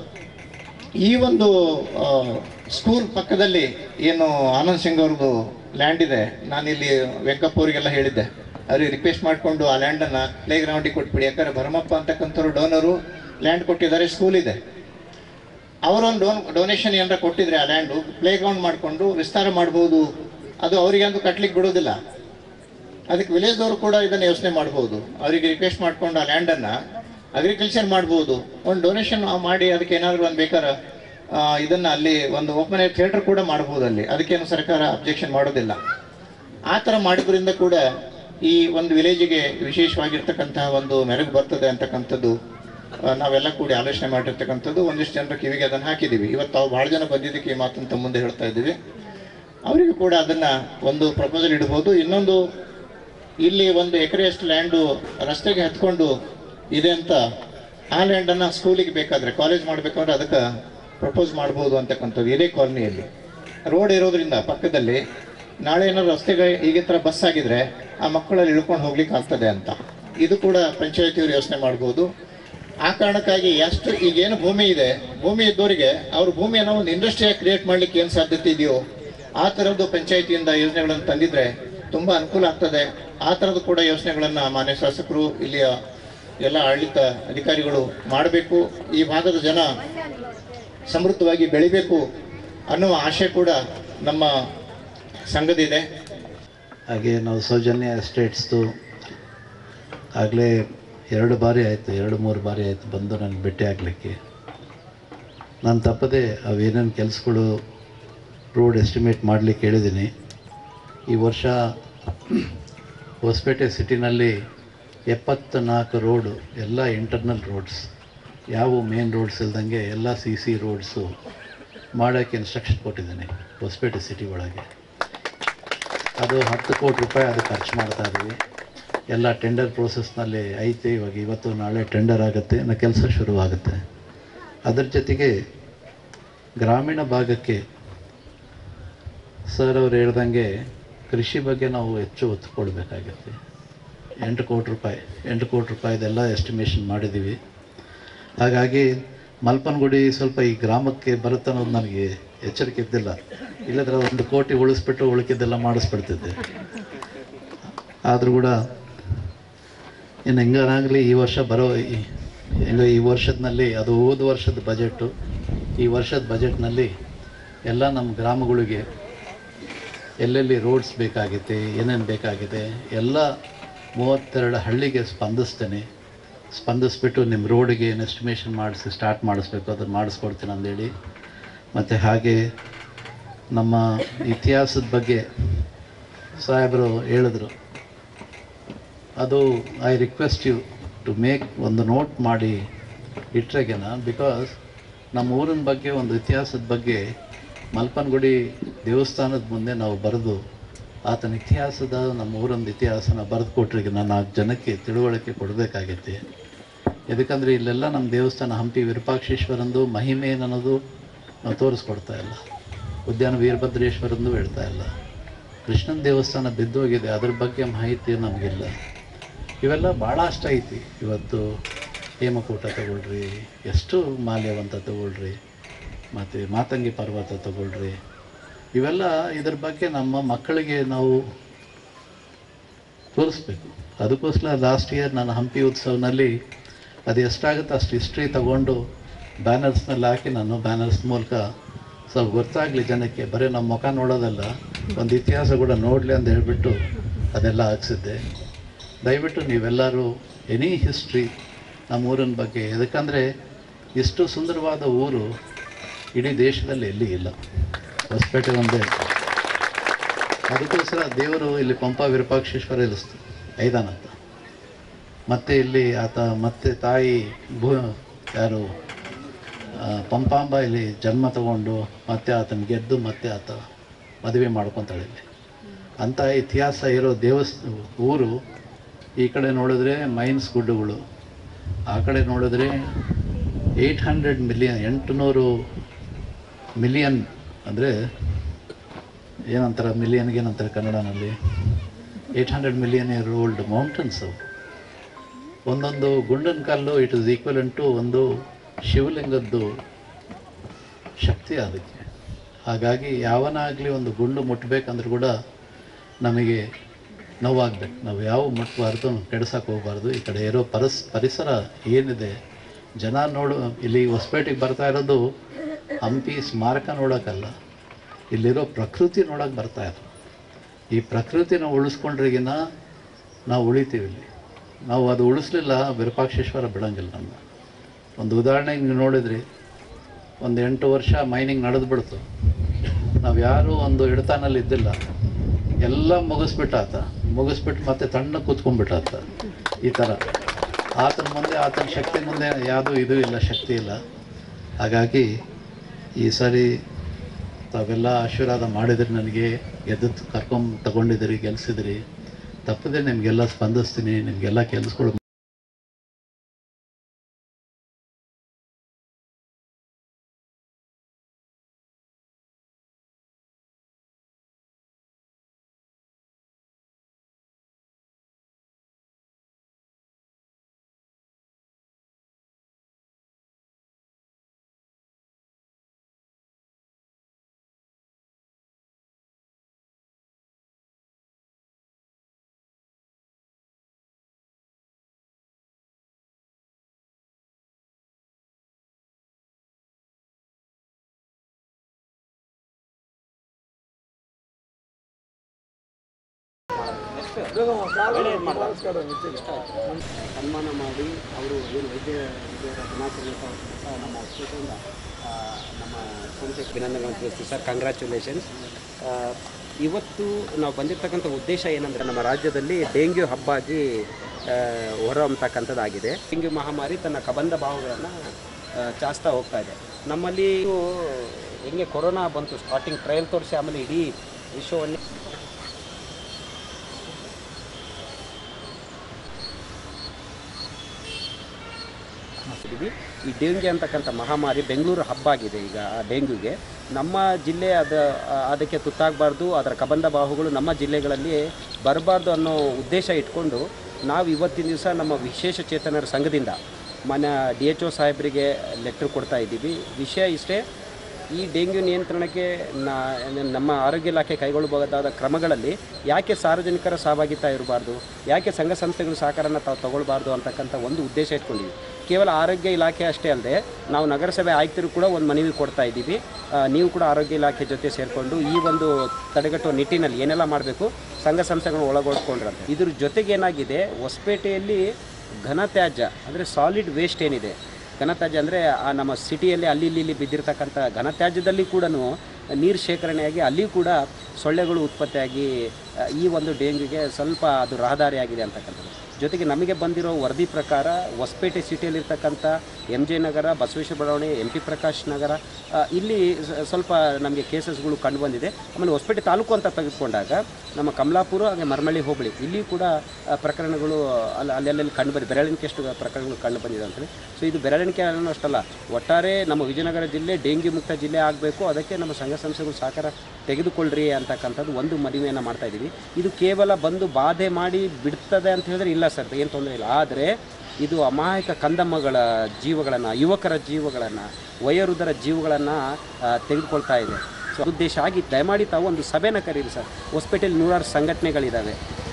ಈ ಒಂದು ಆ, ಸ್ಕೂಲ್ ಪಕ್ಕದಲ್ಲಿ ಏನು ಆನಂದ್ ಸಿಂಗ್ ಅವ್ರದ್ದು ಲ್ಯಾಂಡ್ ಇದೆ ನಾನು ಇಲ್ಲಿ ವೆಂಕಪ್ಪ ಅವರಿಗೆಲ್ಲ ಹೇಳಿದ್ದೆ ಅವ್ರಿಗೆ ರಿಕ್ವೆಸ್ಟ್ ಮಾಡಿಕೊಂಡು ಆ ಲ್ಯಾಂಡನ್ನು ಪ್ಲೇ ಗ್ರೌಂಡಿಗೆ ಕೊಟ್ಬಿಡಿ ಯಾಕಂದ್ರೆ ಭರಮಪ್ಪ ಅಂತಕ್ಕಂಥವ್ರು ಡೋನರು ಲ್ಯಾಂಡ್ ಕೊಟ್ಟಿದ್ದಾರೆ ಸ್ಕೂಲ್ ಇದೆ ಅವರೊಂದು ಡೋನ್ ಡೊನೇಷನ್ ಏನಾರ ಕೊಟ್ಟಿದ್ರೆ ಆ ಲ್ಯಾಂಡು ಪ್ಲೇ ಗ್ರೌಂಡ್ ಮಾಡಿಕೊಂಡು ವಿಸ್ತಾರ ಮಾಡ್ಬೋದು ಅದು ಅವರಿಗೆ ಅಂತೂ ಕಟ್ಲಿಕ್ಕೆ ಬಿಡೋದಿಲ್ಲ ಅದಕ್ಕೆ ವಿಲೇಜ್ದವರು ಕೂಡ ಇದನ್ನು ಯೋಚನೆ ಮಾಡ್ಬೋದು ಅವರಿಗೆ ರಿಕ್ವೆಸ್ಟ್ ಮಾಡ್ಕೊಂಡು ಆ ಲ್ಯಾಂಡನ್ನು ಅಗ್ರಿಕಲ್ಚರ್ ಮಾಡ್ಬೋದು ಒಂದು ಡೊನೇಷನ್ ಮಾಡಿ ಅದಕ್ಕೆ ಏನಾದರೂ ಒಂದು ಬೇಕಾದ್ರೆ ಆ, ಇದನ್ನ ಅಲ್ಲಿ ಒಂದು ಓಪನ್ ಏರ್ ಥಿಯೇಟರ್ ಕೂಡ ಮಾಡ್ಬೋದು ಅಲ್ಲಿ ಅದಕ್ಕೇನು ಸರ್ಕಾರ ಅಬ್ಜೆಕ್ಷನ್ ಮಾಡೋದಿಲ್ಲ ಆ ಥರ ಮಾಡಿದ್ರಿಂದ ಕೂಡ ಈ ಒಂದು ವಿಲೇಜಿಗೆ ವಿಶೇಷವಾಗಿರ್ತಕ್ಕಂತಹ ಒಂದು ಮೆರುಗು ಬರ್ತದೆ ಅಂತಕ್ಕಂಥದ್ದು ಆ, ನಾವೆಲ್ಲ ಕೂಡಿ ಆಲೋಚನೆ ಮಾಡಿರ್ತಕ್ಕಂಥದ್ದು ಒಂದಿಷ್ಟು ಜನರ ಕಿವಿಗೆ ಅದನ್ನು ಹಾಕಿದ್ದೀವಿ ಇವತ್ತು ತಾವು ಭಾಳ ಜನ ಬಂದಿದ್ದಕ್ಕೆ ಈ ಮಾತಂತ ಮುಂದೆ ಹೇಳ್ತಾ ಇದ್ದೀವಿ ಅವರಿಗೂ ಕೂಡ ಅದನ್ನ ಒಂದು ಪ್ರಪೋಸಲ್ ಇಡ್ಬೋದು ಇನ್ನೊಂದು ಇಲ್ಲಿ ಒಂದು ಎಕರೆಯಷ್ಟು ಲ್ಯಾಂಡು ರಸ್ತೆಗೆ ಹತ್ಕೊಂಡು ಇದೆ ಅಂತ ಆ ಲ್ಯಾಂಡನ್ನು ಸ್ಕೂಲಿಗೆ ಬೇಕಾದ್ರೆ ಕಾಲೇಜ್ ಮಾಡಬೇಕಂದ್ರೆ ಅದಕ್ಕೆ ಪ್ರಪೋಸ್ ಮಾಡ್ಬೋದು ಅಂತಕ್ಕಂಥದ್ದು ಇದೇ ಕಾಲನಿಯಲ್ಲಿ ರೋಡ್ ಇರೋದ್ರಿಂದ ಪಕ್ಕದಲ್ಲಿ ನಾಳೆ ಏನಾದ್ರು ರಸ್ತೆಗೆ ಈಗ ಥರ ಬಸ್ ಆಗಿದ್ರೆ ಆ ಮಕ್ಕಳಲ್ಲಿ ಇಳ್ಕೊಂಡು ಹೋಗ್ಲಿಕ್ಕೆ ಆಗ್ತದೆ ಅಂತ ಇದು ಕೂಡ ಪಂಚಾಯತಿಯವರು ಯೋಚನೆ ಮಾಡ್ಬೋದು ಆ ಕಾರಣಕ್ಕಾಗಿ ಎಷ್ಟು ಈಗೇನು ಭೂಮಿ ಇದೆ ಭೂಮಿ ಇದ್ದವರಿಗೆ ಅವ್ರ ಭೂಮಿಯನ್ನು ಒಂದು ಇಂಡಸ್ಟ್ರಿಯಾಗಿ ಕ್ರಿಯೇಟ್ ಮಾಡ್ಲಿಕ್ಕೆ ಏನು ಸಾಧ್ಯತೆ ಇದೆಯೋ ಆ ಥರದ್ದು ಪಂಚಾಯತಿಯಿಂದ ಯೋಜನೆಗಳನ್ನು ತಂದಿದ್ರೆ ತುಂಬಾ ಅನುಕೂಲ ಆಗ್ತದೆ ಆ ಥರದ್ದು ಕೂಡ ಯೋಜನೆಗಳನ್ನ ಮಾನ್ಯ ಶಾಸಕರು ಇಲ್ಲಿಯ ಎಲ್ಲ ಆಡಳಿತ ಅಧಿಕಾರಿಗಳು ಮಾಡಬೇಕು ಈ ಭಾಗದ ಜನ ಸಮೃದ್ಧವಾಗಿ ಬೆಳಿಬೇಕು ಅನ್ನುವ ಆಶೆ ಕೂಡ ನಮ್ಮ ಸಂಘದಿದೆ ಹಾಗೆ ನಾವು ಸೌಜನ್ಯ ಎಸ್ಟೇಟ್ಸ್ದು ಆಗಲೇ ಎರಡು ಬಾರಿ ಆಯಿತು ಎರಡು ಮೂರು ಬಾರಿ ಆಯಿತು ಬಂದು ನನಗೆ ಭೇಟಿ ಆಗಲಿಕ್ಕೆ ನಾನು ತಪ್ಪದೆ ಅವೇನೇನು ಕೆಲಸಗಳು ರೋಡ್ ಎಸ್ಟಿಮೇಟ್ ಮಾಡಲಿಕ್ಕೆ ಹೇಳಿದ್ದೀನಿ ಈ ವರ್ಷ ಹೊಸಪೇಟೆ ಸಿಟಿನಲ್ಲಿ ಎಪ್ಪತ್ತ ನಾಲ್ಕು ರೋಡು ಎಲ್ಲ ಇಂಟರ್ನಲ್ ರೋಡ್ಸ್ ಯಾವ ಮೇನ್ ರೋಡ್ಸ್ ಇಲ್ದಂಗೆ ಎಲ್ಲ ಸಿ ಸಿ ರೋಡ್ಸು ಮಾಡೋಕ್ಕೆ ಇನ್ಸ್ಟ್ರಕ್ಷನ್ ಕೊಟ್ಟಿದ್ದೀನಿ ಹೊಸಪೇಟೆ ಸಿಟಿ ಒಳಗೆ ಅದು ಹತ್ತು ಕೋಟಿ ರೂಪಾಯಿ ಅದು ಖರ್ಚು ಮಾಡ್ತಾ ಇದ್ದೀವಿ ಎಲ್ಲ ಟೆಂಡರ್ ಪ್ರೋಸೆಸ್ನಲ್ಲಿ ಐತೆ ಇವಾಗ ಇವತ್ತು ನಾಳೆ ಟೆಂಡರ್ ಆಗುತ್ತೆ ಇನ್ನು ಕೆಲಸ ಶುರುವಾಗುತ್ತೆ ಅದರ ಜೊತೆಗೆ ಗ್ರಾಮೀಣ ಭಾಗಕ್ಕೆ ಸರ್ ಅವ್ರು ಹೇಳ್ದಂಗೆ ಕೃಷಿ ಬಗ್ಗೆ ನಾವು ಹೆಚ್ಚು ಒತ್ತು ಕೊಡಬೇಕಾಗುತ್ತೆ ಎಂಟು ಕೋಟಿ ರೂಪಾಯಿ ಎಂಟು ಕೋಟಿ ರೂಪಾಯಿದೆಲ್ಲ ಎಸ್ಟಿಮೇಷನ್ ಮಾಡಿದ್ದೀವಿ ಹಾಗಾಗಿ ಮಲ್ಪನಗುಡಿ ಸ್ವಲ್ಪ ಈ ಗ್ರಾಮಕ್ಕೆ ಬರುತ್ತೆ ಅನ್ನೋದು ನನಗೆ ಎಚ್ಚರಿಕೆ ಇದ್ದಿಲ್ಲ ಇಲ್ಲದ್ರೆ ಒಂದು ಕೋಟಿ ಉಳಿಸ್ಬಿಟ್ಟು ಉಳಿಕಿದ್ದೆಲ್ಲ ಮಾಡಿಸ್ಬಿಡ್ತಿದ್ದೆ ಆದರೂ ಕೂಡ ಇನ್ನು ಹೆಂಗಾಗಲಿ ಈ ವರ್ಷ ಬರೋ ಈ- ಹೆಂಗ ಈ ವರ್ಷದಲ್ಲಿ ಅದು ಹೋದ ವರ್ಷದ ಬಜೆಟು ಈ ವರ್ಷದ ಬಜೆಟ್ನಲ್ಲಿ ಎಲ್ಲ ನಮ್ಮ ಗ್ರಾಮಗಳಿಗೆ ಎಲ್ಲೆಲ್ಲಿ ರೋಡ್ಸ್ ಬೇಕಾಗಿದೆ ಏನೇನು ಬೇಕಾಗಿದೆ ಎಲ್ಲ ಮೂವತ್ತೆರಡು ಹಳ್ಳಿಗೆ ಸ್ಪಂದಿಸ್ತೇನೆ ಸ್ಪಂದಿಸ್ಬಿಟ್ಟು ನಿಮ್ಮ ರೋಡಿಗೆ ಏನು ಎಸ್ಟಿಮೇಷನ್ ಮಾಡಿಸಿ ಸ್ಟಾರ್ಟ್ ಮಾಡಿಸ್ಬೇಕು ಅದನ್ನು ಮಾಡಿಸ್ಕೊಡ್ತೀನಿ ಅಂದೇಳಿ ಮತ್ತು ಹಾಗೆ ನಮ್ಮ ಇತಿಹಾಸದ ಬಗ್ಗೆ ಸಾಹೇಬರು ಹೇಳಿದ್ರು ಅದು I request you to make ಒಂದು ನೋಟ್ ಮಾಡಿ ಇಟ್ರೆಗೆನ ಬಿಕಾಸ್ ನಮ್ಮ ಊರಿನ ಬಗ್ಗೆ ಒಂದು ಇತಿಹಾಸದ ಬಗ್ಗೆ ಮಲ್ಪನಗುಡಿ ದೇವಸ್ಥಾನದ ಮುಂದೆ ನಾವು ಬರೆದು ಆತನ ಇತಿಹಾಸದ ನಮ್ಮ ಊರೊಂದು ಇತಿಹಾಸನ ಬರೆದು ಕೊಟ್ರಿಗೆ ನಾನು ನಾಲ್ಕು ಜನಕ್ಕೆ ತಿಳುವಳಿಕೆ ಕೊಡಬೇಕಾಗೈತಿ ಯಾಕಂದರೆ ಇಲ್ಲೆಲ್ಲ ನಮ್ಮ ದೇವಸ್ಥಾನ ಹಂಪಿ ವಿರೂಪಾಕ್ಷೇಶ್ವರಂದು ಮಹಿಮೆ ಏನನ್ನೋದು ನಾವು ತೋರಿಸ್ಕೊಡ್ತಾ ಇಲ್ಲ ಉದ್ಯಾನ ವೀರಭದ್ರೇಶ್ವರಂದು ಹೇಳ್ತಾ ಇಲ್ಲ ಕೃಷ್ಣನ ದೇವಸ್ಥಾನ ಬಿದ್ದೋಗಿದೆ ಅದ್ರ ಬಗ್ಗೆ ಮಾಹಿತಿ ನಮಗಿಲ್ಲ ಇವೆಲ್ಲ ಭಾಳ ಅಷ್ಟ ಐತಿ ಇವತ್ತು ಹೇಮಕೂಟ ತಗೊಳ್ರಿ ಎಷ್ಟು ಮಾಲ್ಯವಂತ ತಗೊಳ್ರಿ ಮತ್ತು ಮಾತಂಗಿ ಪರ್ವತ ತಗೊಳ್ರಿ ಇವೆಲ್ಲ ಇದ್ರ ಬಗ್ಗೆ ನಮ್ಮ ಮಕ್ಕಳಿಗೆ ನಾವು ತೋರಿಸ್ಬೇಕು ಅದಕ್ಕೋಸ್ಕರ ಲಾಸ್ಟ್ ಇಯರ್ ನಾನು ಹಂಪಿ ಉತ್ಸವನಲ್ಲಿ ಅದು ಎಷ್ಟಾಗುತ್ತೆ ಅಷ್ಟು ಹಿಸ್ಟ್ರಿ ತಗೊಂಡು ಬ್ಯಾನರ್ಸ್ನಲ್ಲಿ ಹಾಕಿ ನಾನು ಬ್ಯಾನರ್ಸ್ ಮೂಲಕ ಸ್ವಲ್ಪ ಗೊತ್ತಾಗಲಿ ಜನಕ್ಕೆ ಬರೀ ನಮ್ಮ ಮುಖ ನೋಡೋದಲ್ಲ ಒಂದು ಇತಿಹಾಸ ಕೂಡ ನೋಡಲಿ ಅಂತ ಹೇಳ್ಬಿಟ್ಟು ಅದೆಲ್ಲ ಹಾಕ್ಸಿದ್ದೆ ದಯವಿಟ್ಟು ನೀವೆಲ್ಲರೂ ಎನಿ ಹಿಸ್ಟ್ರಿ ನಮ್ಮ ಊರಿನ ಬಗ್ಗೆ ಯಾಕಂದರೆ ಇಷ್ಟು ಸುಂದರವಾದ ಊರು ಇಡೀ ದೇಶದಲ್ಲಿ ಎಲ್ಲಿ ಇಲ್ಲ ಹೊಸಪೇಟೆ ಒಂದೇ ಅದಕ್ಕೋಸ್ಕರ ದೇವರು ಇಲ್ಲಿ ಪಂಪ ವಿರೂಪಾಕ್ಷೇಶ್ವರ ಇಲ್ಲಿ ಐದಾನಂತ ಮತ್ತೆ ಇಲ್ಲಿ ಆತ ಮತ್ತೆ ತಾಯಿ ಭೂ ಯಾರು ಆ, ಪಂಪಾಂಬ ಇಲ್ಲಿ ಜನ್ಮ ತಗೊಂಡು ಮತ್ತೆ ಆತನ ಗೆದ್ದು ಮತ್ತೆ ಆತ ಮದುವೆ ಮಾಡ್ಕೊತಾಳೆ ಇಲ್ಲಿ ಅಂಥ ಇತಿಹಾಸ ಇರೋ ದೇವಸ್ ಊರು ಈ ಕಡೆ ನೋಡಿದ್ರೆ ಮೈನ್ಸ್ ಗುಡ್ಡಗಳು ಆ ಕಡೆ ನೋಡಿದ್ರೆ ಏಯ್ಟ್ ಹಂಡ್ರೆಡ್ ಮಿಲಿಯನ್ ಎಂಟುನೂರು ಮಿಲಿಯನ್ ಅಂದರೆ ಏನಂತಾರೆ ಮಿಲಿಯನ್ಗೆ ಏನಂತಾರೆ ಕನ್ನಡನಲ್ಲಿ eight hundred million year old mountains ಅವು ಒಂದೊಂದು ಗುಂಡನ ಕಲ್ಲು ಇಟ್ ಇಸ್ ಈಕ್ವಲೆಂಟ್ ಟು ಒಂದು ಶಿವಲಿಂಗದ್ದು ಶಕ್ತಿ ಅದಕ್ಕೆ ಹಾಗಾಗಿ ಯಾವನಾಗಲಿ ಒಂದು ಗುಂಡು ಮುಟ್ಟಬೇಕಂದ್ರೂ ಕೂಡ ನಮಗೆ ನೋವಾಗಬೇಕು ನಾವು ಯಾವ ಮುಟ್ಟಬಾರ್ದು ಕೆಡ್ಸಕ್ಕೆ ಹೋಗಬಾರ್ದು ಈ ಕಡೆ ಇರೋ ಪರಿಸ್ ಪರಿಸರ ಏನಿದೆ ಜನ ನೋಡು ಇಲ್ಲಿ ಹೊಸಪೇಟೆಗೆ ಬರ್ತಾ ಇರೋದು ಹಂಪಿ ಸ್ಮಾರಕ ನೋಡೋಕ್ಕಲ್ಲ ಇಲ್ಲಿರೋ ಪ್ರಕೃತಿ ನೋಡೋಕೆ ಬರ್ತಾ ಇದ್ರು ಈ ಪ್ರಕೃತಿನ ಉಳಿಸ್ಕೊಂಡ್ರಿಗಿನ ನಾವು ಉಳಿತೀವಿ ಇಲ್ಲಿ ನಾವು ಅದು ಉಳಿಸ್ಲಿಲ್ಲ ವಿರೂಪಾಕ್ಷೇಶ್ವರ ಬಿಡಂಗಿಲ್ಲ ನಮ್ಮ ಒಂದು ಉದಾಹರಣೆಗೆ ನೀವು ನೋಡಿದ್ರಿ ಒಂದು ಎಂಟು ವರ್ಷ ಮೈನಿಂಗ್ ನಡೆದು ಬಿಡ್ತು ನಾವು ಯಾರೂ ಒಂದು ಹಿಡ್ತಾನಲ್ಲಿ ಇದ್ದಿಲ್ಲ ಎಲ್ಲ ಮುಗಿಸ್ಬಿಟ್ಟ ಆತ ಮುಗಿಸ್ಬಿಟ್ಟು ಮತ್ತೆ ತಣ್ಣ ಕೂತ್ಕೊಂಡ್ಬಿಟ್ಟ ಆತ ಈ ಥರ ಆತನ ಮುಂದೆ ಆತನ ಶಕ್ತಿ ಮುಂದೆ ಯಾವುದೂ ಇದು ಇಲ್ಲ ಶಕ್ತಿ ಇಲ್ಲ ಹಾಗಾಗಿ ಈ ಸರಿ ತಾವೆಲ್ಲ ಆಶೀರ್ವಾದ ಮಾಡಿದ್ರಿ ನನಗೆ ಗೆದ್ದು ಕರ್ಕೊಂಡ್ ತಗೊಂಡಿದ್ದೀರಿ ಗೆಲ್ಸಿದ್ರಿ ತಪ್ಪದೆ ನಿಮಗೆಲ್ಲ ಸ್ಪಂದಿಸ್ತೀನಿ ನಿಮಗೆಲ್ಲ ಕೆಲಸಗಳು ಸನ್ಮಾನ ಮಾಡಿ ಅವರು ಏನು ವೈದ್ಯ ವಿದ್ಯಾರ ದಿನಾಚರಣೆ ಸಹ ನಮ್ಮ ಹೊಸಪೇಟೆಯಿಂದ ಆ, ನಮ್ಮ ಸಂಸ್ಥೆಗೆ ಅಭಿನಂದನೆಗಳನ್ನು ತಿಳಿಸ್ತೀವಿ ಸರ್ ಕಂಗ್ರ್ಯಾಚುಲೇಷನ್ಸ್ ಇವತ್ತು ನಾವು ಬಂದಿರತಕ್ಕಂಥ ಉದ್ದೇಶ ಏನಂದರೆ ನಮ್ಮ ರಾಜ್ಯದಲ್ಲಿ ಡೆಂಗ್ಯೂ ಹಬ್ಬ ಆಗಿ ಆ, ಹೊರಹೊಮ್ಮತಕ್ಕಂಥದ್ದಾಗಿದೆ ಡೆಂಗ್ಯೂ ಮಹಾಮಾರಿ ತನ್ನ ಕಬಂಧ ಭಾವಗಳನ್ನು ಚಾಸ್ತಾ ಹೋಗ್ತಾ ಇದೆ ನಮ್ಮಲ್ಲಿ ಇದು ಹೆಂಗೆ ಕೊರೋನಾ ಬಂತು ಸ್ಟಾರ್ಟಿಂಗ್ ಟ್ರಯಲ್ ತೋರಿಸಿ ಆಮೇಲೆ ಇಡೀ ವಿಶ್ವವನ್ನೇ ಇದ್ದೀವಿ ಈ ಡೆಂಗ್ಯೂ ಅಂತಕ್ಕಂಥ ಮಹಾಮಾರಿ ಬೆಂಗಳೂರು ಹಬ್ಬ ಆಗಿದೆ ಈಗ ಆ ಡೆಂಗ್ಯೂಗೆ ನಮ್ಮ ಜಿಲ್ಲೆ ಅದ ಆ- ಅದಕ್ಕೆ ತುತ್ತಾಗಬಾರ್ದು ಅದರ ಕಬಂಧ ಬಾಹುಗಳು ನಮ್ಮ ಜಿಲ್ಲೆಗಳಲ್ಲಿ ಬರಬಾರ್ದು ಅನ್ನೋ ಉದ್ದೇಶ ಇಟ್ಕೊಂಡು ನಾವು ಇವತ್ತಿನ ದಿವಸ ನಮ್ಮ ವಿಶೇಷ ಚೇತನರ ಸಂಘದಿಂದ ಮನ ಡಿ ಎಚ್ ಒ ಸಾಹೇಬರಿಗೆ ಲೆಟ್ರ್ ಕೊಡ್ತಾ ಇದ್ದೀವಿ ವಿಷಯ ಇಷ್ಟೇ ಈ ಡೆಂಗ್ಯೂ ನಿಯಂತ್ರಣಕ್ಕೆ ನಾ- ನಮ್ಮ ಆರೋಗ್ಯ ಇಲಾಖೆ ಕೈಗೊಳ್ಳಬಹುದಾದ ಕ್ರಮಗಳಲ್ಲಿ ಯಾಕೆ ಸಾರ್ವಜನಿಕರ ಸಹಭಾಗಿತ್ವ ಇರಬಾರ್ದು ಯಾಕೆ ಸಂಘ ಸಂಸ್ಥೆಗಳು ಸಹಕಾರನ ತಾವು ತಗೊಳ್ಬಾರ್ದು ಅಂತಕ್ಕಂಥ ಒಂದು ಉದ್ದೇಶ ಇಟ್ಕೊಂಡಿವಿ ಕೇವಲ ಆರೋಗ್ಯ ಇಲಾಖೆ ಅಷ್ಟೇ ಅಲ್ಲದೆ ನಾವು ನಗರಸಭೆ ಆಯುಕ್ತರು ಕೂಡ ಒಂದು ಮನವಿ ಕೊಡ್ತಾ ಇದ್ದೀವಿ ಆ, ನೀವು ಕೂಡ ಆರೋಗ್ಯ ಇಲಾಖೆ ಜೊತೆ ಸೇರಿಕೊಂಡು ಈ ಒಂದು ತಡೆಗಟ್ಟುವ ನಿಟ್ಟಿನಲ್ಲಿ ಏನೆಲ್ಲ ಮಾಡಬೇಕು ಸಂಘ ಸಂಸ್ಥೆಗಳನ್ನು ಒಳಗೊಳ್ಕೊಂಡ್ರಂತೆ ಇದ್ರ ಜೊತೆಗೆ ಏನಾಗಿದೆ ಹೊಸಪೇಟೆಯಲ್ಲಿ ಘನತ್ಯಾಜ್ಯ ಅಂದರೆ ಸಾಲಿಡ್ ವೇಸ್ಟ್ ಏನಿದೆ ಘನತ್ಯಾಜ್ಯ ಅಂದರೆ ಆ ನಮ್ಮ ಸಿಟಿಯಲ್ಲಿ ಅಲ್ಲಿ ಇಲ್ಲಿ ಇಲ್ಲಿ ಬಿದ್ದಿರ್ತಕ್ಕಂಥ ಘನತ್ಯಾಜ್ಯದಲ್ಲಿ ಕೂಡ ನೀರು ಶೇಖರಣೆಯಾಗಿ ಅಲ್ಲಿ ಕೂಡ ಸೊಳ್ಳೆಗಳು ಉತ್ಪತ್ತಿಯಾಗಿ ಆ, ಈ ಒಂದು ಡೆಂಗ್ಯೂಗೆ ಸ್ವಲ್ಪ ಅದು ರಹದಾರಿಯಾಗಿದೆ ಅಂತಕ್ಕಂಥದ್ದು ಜೊತೆಗೆ ನಮಗೆ ಬಂದಿರೋ ವರದಿ ಪ್ರಕಾರ ಹೊಸಪೇಟೆ ಸಿಟಿಯಲ್ಲಿರ್ತಕ್ಕಂಥ ಎಮ್ ಜೆ ನಗರ ಬಸವೇಶ್ವರ ಬಡಾವಣೆ ಎಂ ಪಿ ಪ್ರಕಾಶ್ ನಗರ ಆ, ಇಲ್ಲಿ ಸ- ಸ್ವಲ್ಪ ನಮಗೆ ಕೇಸಸ್ಗಳು ಕಂಡು ಬಂದಿದೆ ಆಮೇಲೆ ಹೊಸಪೇಟೆ ತಾಲೂಕು ಅಂತ ತೆಗೆದುಕೊಂಡಾಗ ನಮ್ಮ ಕಮಲಾಪುರ ಹಾಗೆ ಮರಮಳ್ಳಿ ಹೋಬಳಿ ಇಲ್ಲಿ ಕೂಡ ಆ, ಪ್ರಕರಣಗಳು ಅಲ್ಲಿ ಅಲ್ಲೆಲ್ಲಿ ಕಂಡು ಬಂದಿದೆ ಬೆರಳಿಕೆಷ್ಟು ಪ್ರಕರಣಗಳು ಕಂಡು ಬಂದಿದೆ ಅಂತೇಳಿ ಸೊ ಇದು ಬೆರಳಿಕೆ ಅನ್ನೋ ಅಷ್ಟಲ್ಲ ಒಟ್ಟಾರೆ ನಮ್ಮ ವಿಜಯನಗರ ಜಿಲ್ಲೆ ಡೆಂಗ್ಯೂ ಮುಕ್ತ ಜಿಲ್ಲೆ ಆಗಬೇಕು ಅದಕ್ಕೆ ನಮ್ಮ ಸಂಘ ಸಂಸ್ಥೆಗಳು ಸಹಕಾರ ತೆಗೆದುಕೊಳ್ಳ್ರಿ ಅಂತಕ್ಕಂಥದ್ದು ಒಂದು ಮನವಿಯನ್ನು ಮಾಡ್ತಾ ಇದ್ದೀವಿ ಇದು ಕೇವಲ ಬಂದು ಬಾಧೆ ಮಾಡಿ ಬಿಡ್ತದೆ ಅಂತ ಹೇಳಿದ್ರೆ ಇಲ್ಲ ಸರ್ ಏನು ತೊಂದರೆ ಇಲ್ಲ ಆದರೆ ಇದು ಅಮಾಯಕ ಕಂದಮ್ಮಗಳ ಜೀವಗಳನ್ನು ಯುವಕರ ಜೀವಗಳನ್ನು ವಯೋವೃದ್ಧರ ಜೀವಗಳನ್ನು ತೆಗೆದುಕೊಳ್ತಾ ಇದೆ ಸೊ ಉದ್ದೇಶ ಆಗಿ ದಯಮಾಡಿ ತಾವು ಒಂದು ಸಭೆನ ಕರೀರಿ ಸರ್ ಹೊಸಪೇಟೆಯಲ್ಲಿ ನೂರಾರು ಸಂಘಟನೆಗಳಿದ್ದಾವೆ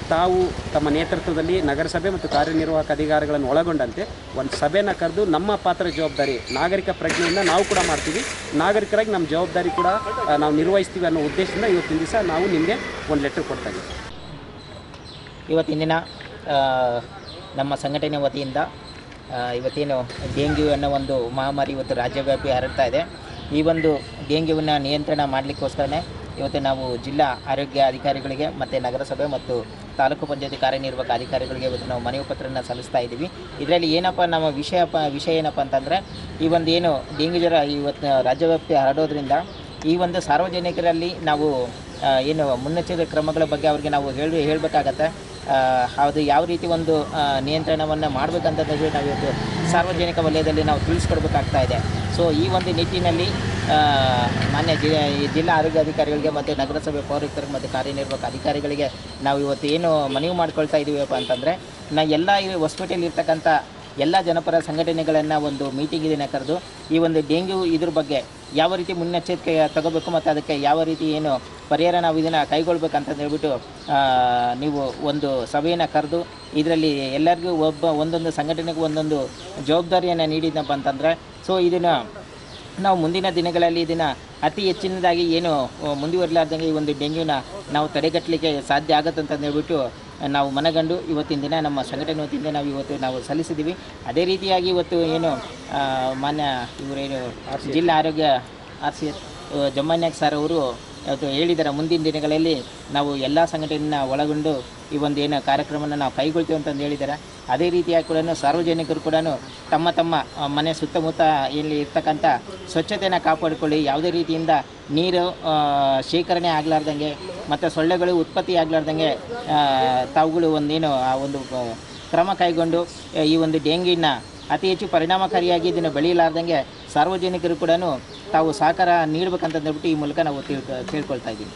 ತಾವು ತಮ್ಮ ನೇತೃತ್ವದಲ್ಲಿ ನಗರಸಭೆ ಮತ್ತು ಕಾರ್ಯನಿರ್ವಾಹಕ ಅಧಿಕಾರಿಗಳನ್ನು ಒಳಗೊಂಡಂತೆ ಒಂದು ಸಭೆನ ಕರೆದು ನಮ್ಮ ಪಾತ್ರ ಜವಾಬ್ದಾರಿ ನಾಗರಿಕ ಪ್ರಜ್ಞೆಯಿಂದ ನಾವು ಕೂಡ ಮಾಡ್ತೀವಿ ನಾಗರಿಕರಾಗಿ ನಮ್ಮ ಜವಾಬ್ದಾರಿ ಕೂಡ ಆ, ನಾವು ನಿರ್ವಹಿಸ್ತೀವಿ ಅನ್ನೋ ಉದ್ದೇಶದಿಂದ ಇವತ್ತಿನ ದಿವಸ ನಾವು ನಿಮಗೆ ಒಂದು ಲೆಟ್ರ್ ಕೊಡ್ತಾ ಇದ್ದೀವಿ ಇವತ್ತಿನ ದಿನ ಆ, ನಮ್ಮ ಸಂಘಟನೆ ವತಿಯಿಂದ ಆ, ಇವತ್ತೇನು ಡೆಂಗ್ಯೂ ಅನ್ನೋ ಒಂದು ಮಹಾಮಾರಿ ಇವತ್ತು ರಾಜ್ಯವ್ಯಾಪಿ ಹರಡ್ತಾ ಇದೆ ಈ ಒಂದು ಡೆಂಗ್ಯೂವನ್ನು ನಿಯಂತ್ರಣ ಮಾಡಲಿಕ್ಕೋಸ್ಕರನೇ ಇವತ್ತು ನಾವು ಜಿಲ್ಲಾ ಆರೋಗ್ಯ ಅಧಿಕಾರಿಗಳಿಗೆ ಮತ್ತು ನಗರಸಭೆ ಮತ್ತು ತಾಲೂಕು ಪಂಚಾಯತಿ ಕಾರ್ಯನಿರ್ವಾಹಕ ಅಧಿಕಾರಿಗಳಿಗೆ ಇವತ್ತು ನಾವು ಮನವಿ ಪತ್ರನ ಸಲ್ಲಿಸ್ತಾ ಇದ್ದೀವಿ ಇದರಲ್ಲಿ ಏನಪ್ಪ ನಮ್ಮ ವಿಷಯ ಪ ವಿಷಯ ಏನಪ್ಪ ಅಂತಂದರೆ ಈ ಒಂದು ಏನು ಡೆಂಗ್ಯೂ ಜ್ವರ ಇವತ್ತು ರಾಜ್ಯವ್ಯಾಪಿ ಹರಡೋದ್ರಿಂದ ಈ ಒಂದು ಸಾರ್ವಜನಿಕರಲ್ಲಿ ನಾವು ಆ, ಏನು ಮುನ್ನೆಚ್ಚರಿಕೆ ಕ್ರಮಗಳ ಬಗ್ಗೆ ಅವರಿಗೆ ನಾವು ಹೇಳಿ ಹೇಳಬೇಕಾಗತ್ತೆ ಅದು ಯಾವ ರೀತಿ ಒಂದು ಆ, ನಿಯಂತ್ರಣವನ್ನು ಮಾಡಬೇಕಂತಂದ್ರೆ ನಾವು ಇವತ್ತು ಸಾರ್ವಜನಿಕ ವಲಯದಲ್ಲಿ ನಾವು ತಿಳಿಸ್ಕೊಡ್ಬೇಕಾಗ್ತಾ ಇದೆ ಸೊ ಈ ಒಂದು ನಿಟ್ಟಿನಲ್ಲಿ ಆ, ಮಾನ್ಯ ಜಿ ಈ ಜಿಲ್ಲಾ ಆರೋಗ್ಯ ಅಧಿಕಾರಿಗಳಿಗೆ ಮತ್ತು ನಗರಸಭೆ ಪೌರಾಯುಕ್ತರಿಗೆ ಮತ್ತು ಕಾರ್ಯನಿರ್ವಾಹಕ ಅಧಿಕಾರಿಗಳಿಗೆ ನಾವು ಇವತ್ತು ಏನು ಮನವಿ ಮಾಡ್ಕೊಳ್ತಾ ಇದ್ದೀವಪ್ಪ ಅಂತಂದರೆ ನಾ ಎಲ್ಲ ಈ ಹೊಸಪೇಟೆಯಲ್ಲಿ ಇರ್ತಕ್ಕಂಥ ಎಲ್ಲ ಜನಪರ ಸಂಘಟನೆಗಳನ್ನು ಒಂದು ಮೀಟಿಂಗ್ ಇದನ್ನು ಕರೆದು ಈ ಒಂದು ಡೆಂಗ್ಯೂ ಇದ್ರ ಬಗ್ಗೆ ಯಾವ ರೀತಿ ಮುನ್ನೆಚ್ಚರಿಕೆ ತಗೋಬೇಕು ಮತ್ತು ಅದಕ್ಕೆ ಯಾವ ರೀತಿ ಏನು ಪರಿಹಾರ ನಾವು ಇದನ್ನು ಕೈಗೊಳ್ಬೇಕಂತ ಹೇಳ್ಬಿಟ್ಟು ಆ, ನೀವು ಒಂದು ಸಭೆಯನ್ನು ಕರೆದು ಇದರಲ್ಲಿ ಎಲ್ಲರಿಗೂ ಒಬ್ಬ ಒಂದೊಂದು ಸಂಘಟನೆಗೂ ಒಂದೊಂದು ಜವಾಬ್ದಾರಿಯನ್ನು ನೀಡಿದ್ನಪ್ಪ ಅಂತಂದರೆ ಸೊ ಇದನ್ನು ನಾವು ಮುಂದಿನ ದಿನಗಳಲ್ಲಿ ಇದನ್ನು ಅತಿ ಹೆಚ್ಚಿನದಾಗಿ ಏನು ಆ, ಮುಂದುವರಿಲಾರ್ದಂಗೆ ಈ ಒಂದು ಡೆಂಗ್ಯೂನ ನಾವು ತಡೆಗಟ್ಟಲಿಕ್ಕೆ ಸಾಧ್ಯ ಆಗುತ್ತೆ ಅಂತ ಹೇಳ್ಬಿಟ್ಟು ನಾವು ಮನಗಂಡು ಇವತ್ತಿನ ದಿನ ನಮ್ಮ ಸಂಘಟನೆ ವತಿಯಿಂದ ನಾವು ಇವತ್ತು ನಾವು ಸಲ್ಲಿಸಿದ್ದೀವಿ ಅದೇ ರೀತಿಯಾಗಿ ಇವತ್ತು ಏನು ಆ, ಮಾನ್ಯ ಇವರೇನು ಜಿಲ್ಲಾ ಆರೋಗ್ಯ ಆರ್ ಸಿ ಎಸ್ ಜಮ್ಮನ್ಯಾಗ್ ಸರ್ ಅವರು ಇವತ್ತು ಹೇಳಿದ್ದಾರೆ ಮುಂದಿನ ದಿನಗಳಲ್ಲಿ ನಾವು ಎಲ್ಲ ಸಂಘಟನೆನ ಒಳಗೊಂಡು ಈ ಒಂದು ಏನು ಕಾರ್ಯಕ್ರಮನ ನಾವು ಕೈಗೊಳ್ತೀವಿ ಅಂತಂದು ಹೇಳಿದ್ದಾರೆ ಅದೇ ರೀತಿಯಾಗಿ ಕೂಡ ಸಾರ್ವಜನಿಕರು ಕೂಡ ತಮ್ಮ ತಮ್ಮ ಆ, ಮನೆ ಸುತ್ತಮುತ್ತ ಇಲ್ಲಿ ಇರ್ತಕ್ಕಂಥ ಸ್ವಚ್ಛತೆಯನ್ನು ಕಾಪಾಡಿಕೊಳ್ಳಿ ಯಾವುದೇ ರೀತಿಯಿಂದ ನೀರು ಆ, ಶೇಖರಣೆ ಆಗಲಾರ್ದಂಗೆ ಮತ್ತು ಸೊಳ್ಳೆಗಳು ಉತ್ಪತ್ತಿ ಆಗಲಾರ್ದಂಗೆ ತಾವುಗಳು ಒಂದೇನು ಆ ಒಂದು ಆ, ಕ್ರಮ ಕೈಗೊಂಡು ಆ, ಈ ಒಂದು ಡೆಂಗ್ಯೂನ ಅತಿ ಹೆಚ್ಚು ಪರಿಣಾಮಕಾರಿಯಾಗಿ ಇದನ್ನು ಬೆಳೆಯಲಾರ್ದಂಗೆ ಸಾರ್ವಜನಿಕರು ಕೂಡ ತಾವು ಸಹಕಾರ ನೀಡಬೇಕಂತಂದ್ಬಿಟ್ಟು ಈ ಮೂಲಕ ನಾವು ತಿಳ್ಕೊ ಕೇಳ್ಕೊಳ್ತಾ ಇದ್ದೀವಿ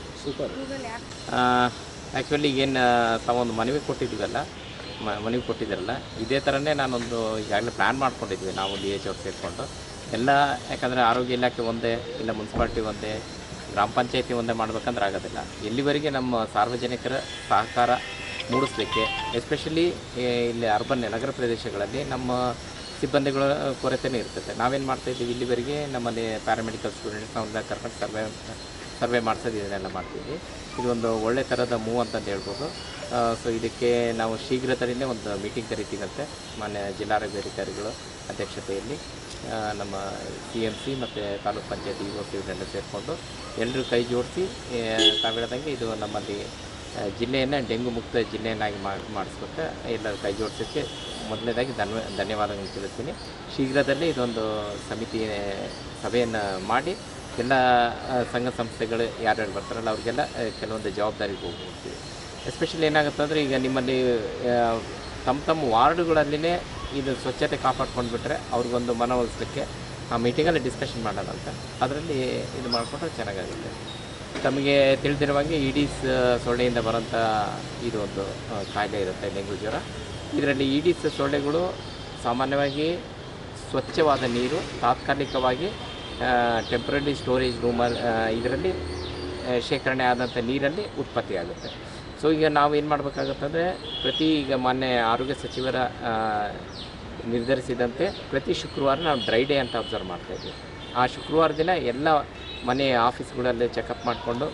ಆ್ಯಕ್ಚುಲಿ ಏನು ತಾವೊಂದು ಮನವಿ ಕೊಟ್ಟಿದ್ದೀವಲ್ಲ ಮ- ಮನವಿ ಕೊಟ್ಟಿದ್ದಾರಲ್ಲ ಇದೇ ಥರನೇ ನಾನೊಂದು ಈಗಾಗಲೇ ಪ್ಲ್ಯಾನ್ ಮಾಡ್ಕೊಂಡಿದ್ವಿ ನಾವು ಡಿ ಎಚ್ ಅವ್ರು ಸೇರಿಕೊಂಡು ಎಲ್ಲ ಯಾಕಂದರೆ ಆರೋಗ್ಯ ಇಲಾಖೆ ಒಂದೇ ಇಲ್ಲ ಮುನ್ಸಿಪಾಲ್ಟಿ ಒಂದೇ ಗ್ರಾಮ ಪಂಚಾಯತಿ ಒಂದೇ ಮಾಡ್ಬೇಕಂದ್ರೆ ಆಗೋದಿಲ್ಲ ಎಲ್ಲಿವರೆಗೆ ನಮ್ಮ ಸಾರ್ವಜನಿಕರ ಸಹಕಾರ ಮೂಡಿಸ್ಲಿಕ್ಕೆ ಎಸ್ಪೆಷಲಿ ಇಲ್ಲಿ ಅರ್ಬನ್ ನಗರ ಪ್ರದೇಶಗಳಲ್ಲಿ ನಮ್ಮ ಸಿಬ್ಬಂದಿಗಳ ಕೊರತೆನೇ ಇರ್ತದೆ ನಾವೇನು ಮಾಡ್ತಾಯಿದ್ದೀವಿ ಇಲ್ಲಿವರೆಗೆ ನಮ್ಮಲ್ಲಿ ಪ್ಯಾರಾಮೆಡಿಕಲ್ ಸ್ಟೂಡೆಂಟ್ಸ್ ನಾವೆಲ್ಲ ಕರ್ಕೊಂಡು ಸರ್ವೆ ಸರ್ವೆ ಮಾಡಿಸೋದು ಇದನ್ನೆಲ್ಲ ಮಾಡ್ತೀವಿ ಇದೊಂದು ಒಳ್ಳೆ ಥರದ ಮೂವ್ ಅಂತಂದು ಹೇಳ್ಬೋದು ಸೊ ಇದಕ್ಕೆ ನಾವು ಶೀಘ್ರದಲ್ಲಿನೇ ಒಂದು ಮೀಟಿಂಗ್ ಕರಿತೀವಂತೆ ಮಾನ್ಯ ಜಿಲ್ಲಾರೋಗ್ಯಾಧಿಕಾರಿಗಳು ಅಧ್ಯಕ್ಷತೆಯಲ್ಲಿ ಆ, ನಮ್ಮ ಸಿ ಎಮ್ ಸಿ ಮತ್ತು taluk panchayat E O C ಇವರೆಲ್ಲ ಸೇರಿಕೊಂಡು ಎಲ್ಲರೂ ಕೈ ಜೋಡಿಸಿ ತಾವು ಹೇಳ್ದಂಗೆ ಇದು ನಮ್ಮಲ್ಲಿ ಆ, ಜಿಲ್ಲೆಯನ್ನು ಡೆಂಗು ಮುಕ್ತ ಜಿಲ್ಲೆಯನ್ನಾಗಿ ಮಾಡಿ ಮಾಡಿಸ್ಬೇಕು ಎಲ್ಲರೂ ಕೈ ಜೋಡಿಸೋಕ್ಕೆ ಮೊದಲನೇದಾಗಿ ಧನ್ಯ ಧನ್ಯವಾದಗಳನ್ನು ತಿಳಿಸ್ತೀನಿ ಶೀಘ್ರದಲ್ಲೇ ಇದೊಂದು ಸಮಿತಿ ಸಭೆಯನ್ನು ಮಾಡಿ ಎಲ್ಲ ಆ, ಸಂಘ ಸಂಸ್ಥೆಗಳು ಯಾರ್ಯಾರು ಬರ್ತಾರಲ್ಲ ಅವ್ರಿಗೆಲ್ಲ ಆ, ಕೆಲವೊಂದು ಜವಾಬ್ದಾರಿಗೆ ಹೋಗ್ಬಿಡ್ತೀವಿ ಎಸ್ಪೆಷಲಿ ಏನಾಗುತ್ತೆ ಅಂದರೆ ಈಗ ನಿಮ್ಮಲ್ಲಿ ಆ, ತಮ್ಮ ತಮ್ಮ ವಾರ್ಡುಗಳಲ್ಲಿನೇ ಇದು ಸ್ವಚ್ಛತೆ ಕಾಪಾಡ್ಕೊಂಡ್ಬಿಟ್ರೆ ಅವ್ರಿಗೊಂದು ಮನವೊಲಿಸ್ಲಿಕ್ಕೆ ಆ ಮೀಟಿಂಗಲ್ಲಿ ಡಿಸ್ಕಷನ್ ಮಾಡೋಣಂತ ಅದರಲ್ಲಿ ಇದು ಮಾಡಿಕೊಂಡ್ರೆ ಚೆನ್ನಾಗಾಗುತ್ತೆ ತಮಗೆ ತಿಳಿದಿರುವಾಗೆ ಈಡೀಸ್ ಸೊಳ್ಳೆಯಿಂದ ಬರೋಂಥ ಇದು ಒಂದು ಆ, ಕಾಯಿಲೆ ಇರುತ್ತೆ ಡೆಂಗು ಜ್ವರ ಇದರಲ್ಲಿ ಈಡೀಸ್ ಸೊಳ್ಳೆಗಳು ಸಾಮಾನ್ಯವಾಗಿ ಸ್ವಚ್ಛವಾದ ನೀರು ತಾತ್ಕಾಲಿಕವಾಗಿ ಟೆಂಪ್ರರಿ ಸ್ಟೋರೇಜ್ ರೂಮಲ್ಲಿ ಇದರಲ್ಲಿ ಆ, ಶೇಖರಣೆ ಆದಂಥ ನೀರಲ್ಲಿ ಉತ್ಪತ್ತಿ ಆಗುತ್ತೆ ಸೊ ಈಗ ನಾವು ಏನು ಮಾಡಬೇಕಾಗುತ್ತಂದರೆ ಪ್ರತಿ ಈಗ ಮಾನ್ಯ ಆರೋಗ್ಯ ಸಚಿವರ ಆ, ನಿರ್ಧರಿಸಿದಂತೆ ಪ್ರತಿ ಶುಕ್ರವಾರ ನಾವು ಡ್ರೈ ಡೇ ಅಂತ ಅಬ್ಸರ್ವ್ ಮಾಡ್ತಾಯಿದ್ವಿ ಆ ಶುಕ್ರವಾರ ದಿನ ಎಲ್ಲ ಮನೆ ಆಫೀಸ್ಗಳಲ್ಲಿ ಚೆಕಪ್ ಮಾಡಿಕೊಂಡು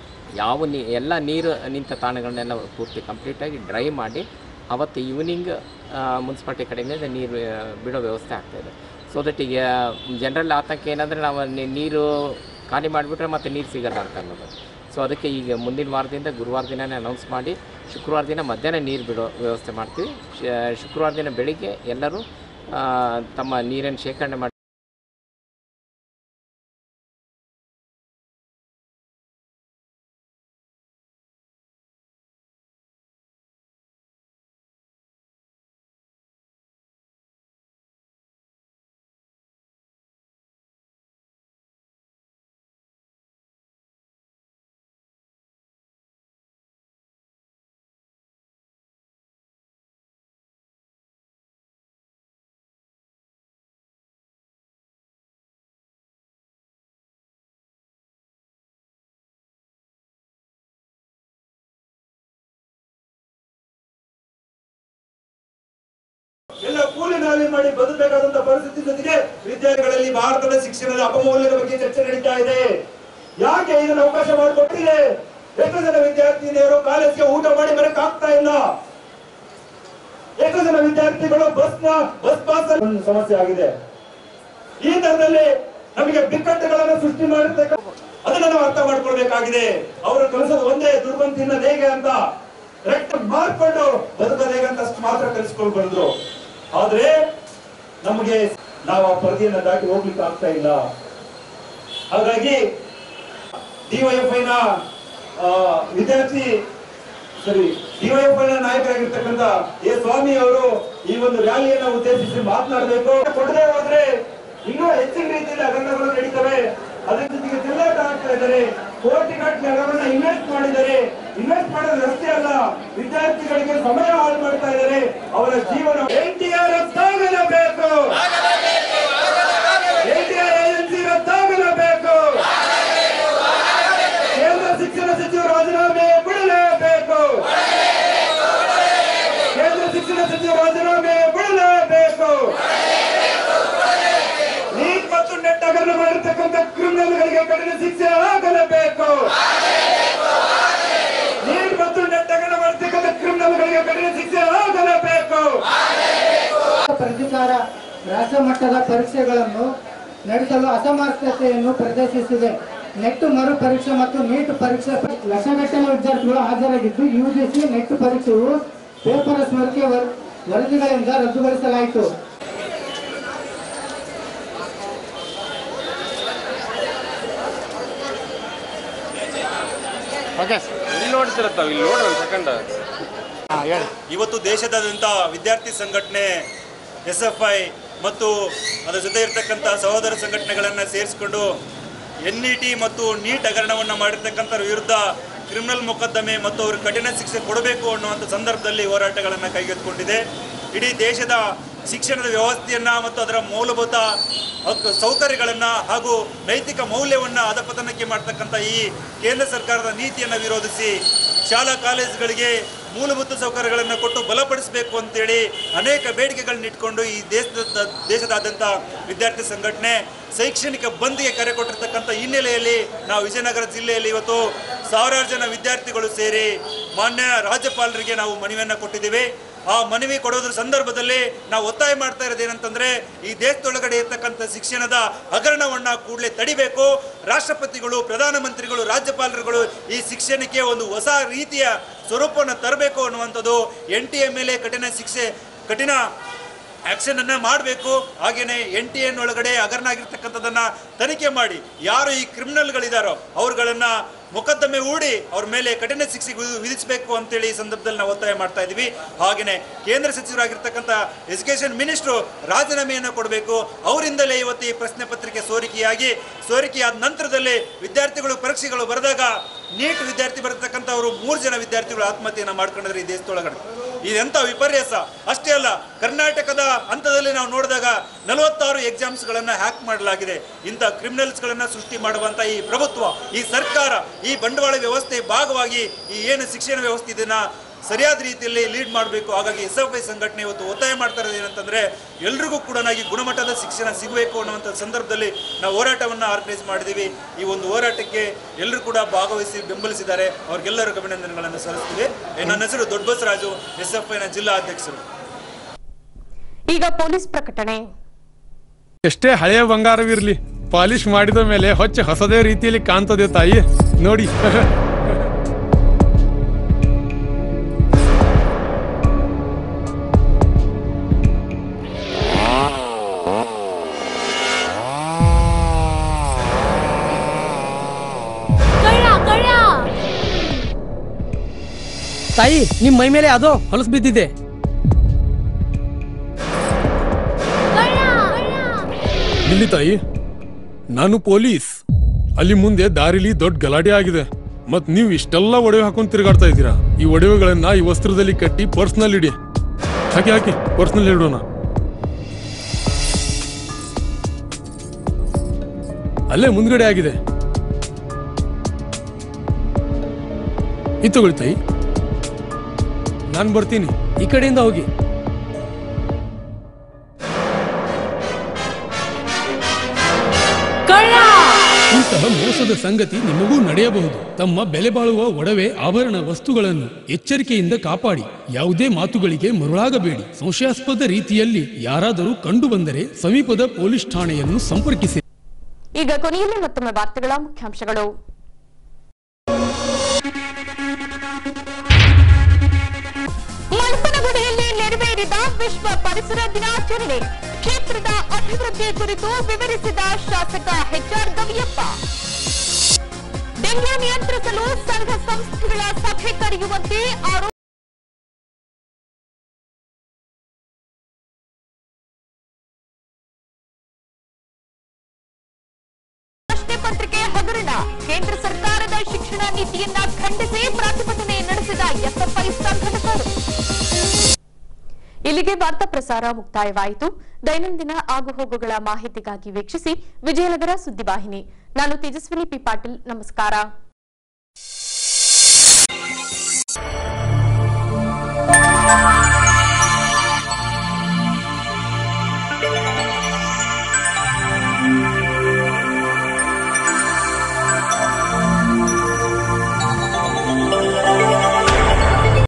ಯಾವ ನೀ ಎಲ್ಲ ನೀರು ನಿಂತ ತಾಣಗಳನ್ನೆಲ್ಲ ಪೂರ್ತಿ ಕಂಪ್ಲೀಟಾಗಿ ಡ್ರೈ ಮಾಡಿ ಅವತ್ತು ಈವ್ನಿಂಗ್ ಮುನ್ಸಿಪಾಲ್ಟಿ ಕಡೆಯಿಂದ ನೀರು ಆ, ಬಿಡೋ ವ್ಯವಸ್ಥೆ ಆಗ್ತಾಯಿದೆ ಸೊ ದಟ್ ಈಗ ಜನರಲ್ ಆತಂಕ ಏನಂದರೆ ನಾವು ನೀ- ನೀರು ಖಾಲಿ ಮಾಡಿಬಿಟ್ರೆ ಮತ್ತೆ ನೀರು ಸಿಗಲ್ಲ ಅಂತ ಅನ್ನೋದು ಸೊ ಅದಕ್ಕೆ ಈಗ ಮುಂದಿನ ವಾರದಿಂದ ಗುರುವಾರ ದಿನನೇ ಅನೌನ್ಸ್ ಮಾಡಿ ಶುಕ್ರವಾರ ದಿನ ಮಧ್ಯಾಹ್ನ ನೀರು ಬಿಡೋ ವ್ಯವಸ್ಥೆ ಮಾಡ್ತೀವಿ ಶ- ಶುಕ್ರವಾರ ದಿನ ಬೆಳಿಗ್ಗೆ ಎಲ್ಲರೂ ಆ, ತಮ್ಮ ನೀರನ್ನು ಶೇಖರಣೆ ಮಾಡಿ ರಾಜೀನಾಮೆ ಮಾಡಿ ಬದುಕಬೇಕಾದಂತ ಪರಿಸ್ಥಿತಿ ಜೊತೆಗೆ ವಿದ್ಯಾರ್ಥಿಗಳಲ್ಲಿ ಭಾರತದ ಶಿಕ್ಷಣದ ಅಪಮೌಲ್ಯದ ಬಗ್ಗೆ ಚರ್ಚೆ ನಡೀತಾ ಇದೆ ಯಾಕೆ ಇದನ್ನ ಅವಕಾಶ ಮಾಡಿಕೊಟ್ಟಿದೆ ಎಷ್ಟು ಜನ ವಿದ್ಯಾರ್ಥಿನಿಯರು ಕಾಲೇಜ್ಗೆ ಊಟ ಮಾಡಿ ಬರಕ್ ಆಗ್ತಾ ಇಲ್ಲ ಎಷ್ಟು ಜನ ವಿದ್ಯಾರ್ಥಿಗಳು ಬಸ್ ನ ಬಸ್ ಪಾಸ್ ಒಂದು ಸಮಸ್ಯೆ ಆಗಿದೆ ಈ ತರದಲ್ಲಿ ನಮಗೆ ಬಿಕ್ಕಟ್ಟುಗಳನ್ನು ಸೃಷ್ಟಿ ಮಾಡಿರ್ತಕ್ಕ ಅದನ್ನ ನಾವು ಅರ್ಥ ಮಾಡ್ಕೊಳ್ಬೇಕಾಗಿದೆ ಅವರು ಕಲಿಸೋದು ಒಂದೇ ದುರ್ಬಂಧ ತಿನ್ನೋದು ಹೇಗೆ ಅಂತ ಕರೆಕ್ಟ್ ಮಾಡ್ಕೊಂಡು ಬದುಕೋದು ಹೇಗೆ ಅಂತ ಅಷ್ಟು ಮಾತ್ರ ಕಲಿಸ್ಕೊಂಡು ಬಂದ್ರು ಆದ್ರೆ ನಮಗೆ ನಾವು ಆ ಪರಿಧಿಯನ್ನ ದಾಟಿ ಹೋಗ್ಲಿಕ್ಕೆ ಆಗ್ತಾ ಇಲ್ಲ ಹಾಗಾಗಿ ಡಿವೈಎಫ್ಐ ನ ಆ, ವಿದ್ಯಾರ್ಥಿ ಸರಿ ಡಿವೈಎಫ್ಐ ನ ನಾಯಕರಾಗಿರ್ತಕ್ಕಂಥ ಎ ಸ್ವಾಮಿ ಅವರು ಈ ಒಂದು ರ್ಯಾಲಿಯನ್ನ ಉದ್ದೇಶಿಸಿ ಮಾತನಾಡಬೇಕು ಕೊಡದೆ ಹೋದ್ರೆ ಇನ್ನೂ ಹೆಚ್ಚಿನ ರೀತಿಯಲ್ಲಿ ಹಗರಣಗಳು ನಡೀತವೆ ಅದರ ಜೊತೆಗೆ ತಿರುಗಾಟ ಆಗ್ತಾ ಇದ್ದಾರೆ ಕೋಟಿಗಟ್ಟಲೆ ಹಣವನ್ನ ಇನ್ವೆಸ್ಟ್ ಮಾಡಿದ್ದಾರೆ ಇನ್ವೆಸ್ಟ್ ಮಾಡೋದು ಅಷ್ಟೇ ಅಲ್ಲ ವಿದ್ಯಾರ್ಥಿಗಳಿಗೆ ಸಮಯ ಹಾಳು ಮಾಡ್ತಾ ಇದ್ದಾರೆ ಅವರ ಜೀವನ ಎನ್ ಟಿ ಆರ್ ರದ್ದಾಗಲೇಬೇಕು ಎನ್ ಟಿ ಆರ್ ಏಜೆನ್ಸಿ ರದ್ದಾಗಲೇಬೇಕು ಕೇಂದ್ರ ಶಿಕ್ಷಣ ಸಚಿವ ರಾಜೀನಾಮೆ ಬಿಡಲೇಬೇಕು ಕೇಂದ್ರ ಶಿಕ್ಷಣ ಸಚಿವ ರಾಜೀನಾಮೆ ಬಿಡಲೇಬೇಕು ನೀಟ್ ಮತ್ತು ನೆಟ್ ಹಗರಣ ಮಾಡಿರ್ತಕ್ಕಂಥ ಕ್ರಿಮಿನಲ್ಗಳಿಗೆ ಕಠಿಣ ಶಿಕ್ಷೆ ಆಗಲೇಬೇಕು ನೀಟ್ ಮತ್ತು ನೆಟ್ ಹಗರಣ ಮಾಡಿರ್ತಕ್ಕಂಥ ಕ್ರಿಮಿನಲ್ಗಳಿಗೆ ಕಠಿಣ ಶಿಕ್ಷೆ ಆಗಲೇಬೇಕು ಪ್ರಾಧಿಕಾರ ರಾಜ್ಯ ಮಟ್ಟದ ಪರೀಕ್ಷೆಗಳನ್ನು ನಡೆಸಲು ಅಸಮರ್ಥತೆಯನ್ನು ಪ್ರದರ್ಶಿಸಿದೆ ನೆಟ್ ಮರು ಪರೀಕ್ಷೆ ಮತ್ತು ನೀಟ್ ಪರೀಕ್ಷೆ ಲಕ್ಷಗಟ್ಟಲೆ ವಿದ್ಯಾರ್ಥಿಗಳು ಹಾಜರಾಗಿದ್ದು ಯುಜಿಸಿ ನೆಟ್ ಪರೀಕ್ಷೆಯು ಪೇಪರ್ ಸ್ಮರಿಕೆ ವರ- ವರದಿಗಳಿಂದ ರದ್ದುಗೊಳಿಸಲಾಯಿತು ಇಲ್ಲಿ ನೋಡ್ತಿರತ್ತಾವ ಇಲ್ಲಿ ನೋಡ್ರಿ ಒಂದು ಸೆಕೆಂಡ್ ಇವತ್ತು ದೇಶದಾದ್ಯಂತ ವಿದ್ಯಾರ್ಥಿ ಸಂಘಟನೆ ಎಸ್ ಎಫ್ ಐ ಮತ್ತು ಅದರ ಜೊತೆ ಇರತಕ್ಕಂಥ ಸಹೋದರ ಸಂಘಟನೆಗಳನ್ನು ಸೇರಿಸಿಕೊಂಡು ಎನ್ ಇ ಟಿ ಮತ್ತು ನೀಟ್ ಹಗರಣವನ್ನು ಮಾಡಿರ್ತಕ್ಕಂಥವ್ರ ವಿರುದ್ಧ ಕ್ರಿಮಿನಲ್ ಮೊಕದ್ದಮೆ ಮತ್ತು ಅವ್ರಿಗೆ ಕಠಿಣ ಶಿಕ್ಷೆ ಕೊಡಬೇಕು ಅನ್ನುವಂಥ ಸಂದರ್ಭದಲ್ಲಿ ಹೋರಾಟಗಳನ್ನು ಕೈಗೆತ್ತಿಕೊಂಡಿದೆ ಇಡೀ ದೇಶದ ಶಿಕ್ಷಣದ ವ್ಯವಸ್ಥೆಯನ್ನು ಮತ್ತು ಅದರ ಮೂಲಭೂತ ಹಕ್ಕು ಸೌಕರ್ಯಗಳನ್ನು ಹಾಗೂ ನೈತಿಕ ಮೌಲ್ಯವನ್ನು ಅಧಪತನಕ್ಕೆ ಮಾಡ್ತಕ್ಕಂಥ ಈ ಕೇಂದ್ರ ಸರ್ಕಾರದ ನೀತಿಯನ್ನು ವಿರೋಧಿಸಿ ಶಾಲಾ ಕಾಲೇಜುಗಳಿಗೆ ಮೂಲಭೂತ ಸೌಕರ್ಯಗಳನ್ನು ಕೊಟ್ಟು ಬಲಪಡಿಸಬೇಕು ಅಂತೇಳಿ ಅನೇಕ ಬೇಡಿಕೆಗಳನ್ನ ಇಟ್ಕೊಂಡು ಈ ದೇಶದ ದೇಶದಾದ್ಯಂತ ವಿದ್ಯಾರ್ಥಿ ಸಂಘಟನೆ ಶೈಕ್ಷಣಿಕ ಬಂದ್ಗೆ ಕರೆ ಕೊಟ್ಟಿರ್ತಕ್ಕಂಥ ಹಿನ್ನೆಲೆಯಲ್ಲಿ ನಾವು ವಿಜಯನಗರ ಜಿಲ್ಲೆಯಲ್ಲಿ ಇವತ್ತು ಸಾವಿರಾರು ಜನ ವಿದ್ಯಾರ್ಥಿಗಳು ಸೇರಿ ಮಾನ್ಯ ರಾಜ್ಯಪಾಲರಿಗೆ ನಾವು ಮನವಿಯನ್ನು ಕೊಟ್ಟಿದ್ದೀವಿ ಆ ಮನವಿ ಕೊಡೋದ್ರ ಸಂದರ್ಭದಲ್ಲಿ ನಾವು ಒತ್ತಾಯ ಮಾಡ್ತಾ ಇರೋದು ಏನಂತಂದ್ರೆ ಈ ದೇಶದೊಳಗಡೆ ಇರ್ತಕ್ಕಂಥ ಶಿಕ್ಷಣದ ಹಗರಣವನ್ನ ಕೂಡಲೇ ತಡಿಬೇಕು ರಾಷ್ಟ್ರಪತಿಗಳು ಪ್ರಧಾನಮಂತ್ರಿಗಳು ರಾಜ್ಯಪಾಲರುಗಳು ಈ ಶಿಕ್ಷಣಕ್ಕೆ ಒಂದು ಹೊಸ ರೀತಿಯ ಸ್ವರೂಪವನ್ನು ತರಬೇಕು ಅನ್ನುವಂಥದ್ದು ಎನ್ ಟಿ ಎ ಮೇಲೆ ಕಠಿಣ ಶಿಕ್ಷೆ ಕಠಿಣ ಆಕ್ಷನ್ ಅನ್ನ ಮಾಡಬೇಕು ಹಾಗೇನೆ ಎನ್ ಟಿ ಎನ್ ಒಳಗಡೆ ಹಗರಣ ಆಗಿರ್ತಕ್ಕಂಥದ್ದನ್ನ ತನಿಖೆ ಮಾಡಿ ಯಾರು ಈ ಕ್ರಿಮಿನಲ್ಗಳಿದಾರೋ ಅವ್ರುಗಳನ್ನ ಮೊಕದ್ದಮೆ ಹೂಡಿ ಅವ್ರ ಮೇಲೆ ಕಠಿಣ ಶಿಕ್ಷೆ ವಿಧಿ- ವಿಧಿಸಬೇಕು ಅಂತೇಳಿ ಈ ಸಂದರ್ಭದಲ್ಲಿ ನಾವು ಒತ್ತಾಯ ಮಾಡ್ತಾ ಇದ್ದೀವಿ ಹಾಗೇನೆ ಕೇಂದ್ರ ಸಚಿವರಾಗಿರ್ತಕ್ಕಂಥ ಎಜುಕೇಷನ್ ಮಿನಿಸ್ಟ್ರು ರಾಜೀನಾಮೆಯನ್ನು ಕೊಡಬೇಕು ಅವರಿಂದಲೇ ಇವತ್ತು ಈ ಪ್ರಶ್ನೆ ಪತ್ರಿಕೆ ಸೋರಿಕೆಯಾಗಿ ಸೋರಿಕೆಯಾದ ನಂತರದಲ್ಲಿ ವಿದ್ಯಾರ್ಥಿಗಳು ಪರೀಕ್ಷೆಗಳು ಬರೆದಾಗ ನೀಟ್ ವಿದ್ಯಾರ್ಥಿ ಬರತಕ್ಕಂಥವರು ಮೂರು ಜನ ವಿದ್ಯಾರ್ಥಿಗಳು ಆತ್ಮಹತ್ಯೆಯನ್ನು ಮಾಡ್ಕೊಂಡಿದ್ದಾರೆ ಈ ದೇಶದೊಳಗಡೆ ಇದೆಂತ ವಿಪರ್ಯಾಸ ಅಷ್ಟೇ ಅಲ್ಲ ಕರ್ನಾಟಕದ ಹಂತದಲ್ಲಿ ನಾವು ನೋಡಿದಾಗ ನಲವತ್ತಾರು ಎಕ್ಸಾಮ್ಸ್ಗಳನ್ನು ಹ್ಯಾಕ್ ಮಾಡಲಾಗಿದೆ ಇಂಥ ಕ್ರಿಮಿನಲ್ಸ್ಗಳನ್ನು ಸೃಷ್ಟಿ ಮಾಡುವಂಥ ಈ ಪ್ರಭುತ್ವ ಈ ಸರ್ಕಾರ ಈ ಬಂಡವಾಳ ವ್ಯವಸ್ಥೆ ಭಾಗವಾಗಿ ಈ ಏನು ಶಿಕ್ಷಣ ವ್ಯವಸ್ಥೆ ಇದನ್ನ ಸರಿಯಾದ ರೀತಿಯಲ್ಲಿ ಲೀಡ್ ಮಾಡಬೇಕು ಹಾಗಾಗಿ ಎಸ್ ಎಫ್ ಐ ಸಂಘಟನೆ ಇವತ್ತು ಒತ್ತಾಯ ಮಾಡ್ತಾ ಇರೋದು ಏನಂತಂದ್ರೆ ಎಲ್ರಿಗೂ ಕೂಡ ಈ ಗುಣಮಟ್ಟದ ಶಿಕ್ಷಣ ಸಿಗಬೇಕು ಅನ್ನುವಂಥ ಸಂದರ್ಭದಲ್ಲಿ ನಾವು ಹೋರಾಟವನ್ನು ಆರ್ಗನೈಸ್ ಮಾಡಿದ್ದೀವಿ ಈ ಒಂದು ಹೋರಾಟಕ್ಕೆ ಎಲ್ಲರೂ ಕೂಡ ಭಾಗವಹಿಸಿ ಬೆಂಬಲಿಸಿದ್ದಾರೆ ಅವ್ರಿಗೆಲ್ಲರಿಗೂ ಅಭಿನಂದನೆಗಳನ್ನು ಸಲ್ಲಿಸ್ತೀವಿ ಏ, ನನ್ನ ಹೆಸರು ದೊಡ್ಡಬಸರಾಜು ಎಸ್ ಎಫ್ ಐನ ಜಿಲ್ಲಾ ಅಧ್ಯಕ್ಷರು ಈಗ ಪೊಲೀಸ್ ಪ್ರಕಟಣೆ ಎಷ್ಟೇ ಹಳೆಯ ಬಂಗಾರವಿರ್ಲಿ ಪಾಲಿಶ್ ಮಾಡಿದ ಮೇಲೆ ಹೊಚ್ಚ ಹೊಸದೇ ರೀತಿಯಲ್ಲಿ ಕಾಣ್ತದೆ ತಾಯಿ ನೋಡಿ ತಾಯಿ ನಿಮ್ ಮೈ ಮೇಲೆ ಅದು ಹೊಲಸು ಬಿದ್ದಿದೆ ಇಲ್ಲಿ ತಾಯಿ ನಾನು ಪೊಲೀಸ್ ಅಲ್ಲಿ ಮುಂದೆ ದಾರಿಲಿ ದೊಡ್ಡ ಗಲಾಟೆ ಆಗಿದೆ ಮತ್ ನೀವು ಇಷ್ಟೆಲ್ಲ ಒಡವೆ ಹಾಕೊಂಡು ತಿರುಗಾಡ್ತಾ ಇದ್ದೀರಾ ಈ ಒಡವೆಗಳನ್ನ ಈ ವಸ್ತ್ರದಲ್ಲಿ ಕಟ್ಟಿ ಪರ್ಸ್ನಲ್ ಇಡಿ ಹಾಕಿ ಹಾಕಿ ಪರ್ಸ್ನಲ್ ಇಡೋಣ ಅಲ್ಲೇ ಮುಂದ್ಗಡೆ ಆಗಿದೆ ಇದು ತಗೊಳ್ಳಿ ತಾಯಿ ನಾನು ಬರ್ತೀನಿ ಈ ಕಡೆಯಿಂದ ಹೋಗಿ ಇಂತಹ ಮೋಸದ ಸಂಗತಿ ನಿಮಗೂ ನಡೆಯಬಹುದು ತಮ್ಮ ಬೆಲೆ ಬಾಳುವ ಒಡವೆ ಆಭರಣ ವಸ್ತುಗಳನ್ನು ಎಚ್ಚರಿಕೆಯಿಂದ ಕಾಪಾಡಿ ಯಾವುದೇ ಮಾತುಗಳಿಗೆ ಮರುಳಾಗಬೇಡಿ ಸಂಶಯಾಸ್ಪದ ರೀತಿಯಲ್ಲಿ ಯಾರಾದರೂ ಕಂಡು ಬಂದರೆ ಸಮೀಪದ ಪೊಲೀಸ್ ಠಾಣೆಯನ್ನು ಸಂಪರ್ಕಿಸಿ ಈಗ ಕೊನೆಯಲ್ಲಿ ಮತ್ತೊಮ್ಮೆ ವಾರ್ತೆಗಳ ಮುಖ್ಯಾಂಶಗಳು ಮಲ್ಪನಗುಡಿಯಲ್ಲಿ ನೆರವೇರಿದ ವಿಶ್ವ ಪರಿಸರ ದಿನಾಚರಣೆ ಕ್ಷೇತ್ರದ ಅಭಿವೃದ್ಧಿ ಕುರಿತು ವಿವರಿಸಿದ ಶಾಸಕ ಎಚ್ಆರ್ ಗವಿಯಪ್ಪ ಡೆಂಗ್ಯೂ ನಿಯಂತ್ರಿಸಲು ಸಂಘ ಸಂಸ್ಥೆಗಳ ಸಭೆ ಕರೆಯುವಂತೆ ಆರೋಪ ಪ್ರಶ್ನೆ ಪತ್ರಿಕೆ ಹಗರಣ ಕೇಂದ್ರ ಸರ್ಕಾರದ ಶಿಕ್ಷಣ ನೀತಿಯನ್ನ ಖಂಡಿಸಿ ಪ್ರತಿಭಟನೆ ನಡೆಸಿದ ಎಸ್ಎಫ್ಐ ಸಂಘಟಕರು ಇಲ್ಲಿಗೆ ವಾರ್ತಾ ಪ್ರಸಾರ ಮುಕ್ತಾಯವಾಯಿತು ದೈನಂದಿನ ಆಗುಹೋಗುಗಳ ಮಾಹಿತಿಗಾಗಿ ವೀಕ್ಷಿಸಿ ವಿಜಯನಗರ ಸುದ್ದಿವಾಹಿನಿ ನಾನು ತೇಜಸ್ವಿನಿ ಪಿ ಪಾಟೀಲ್ ನಮಸ್ಕಾರ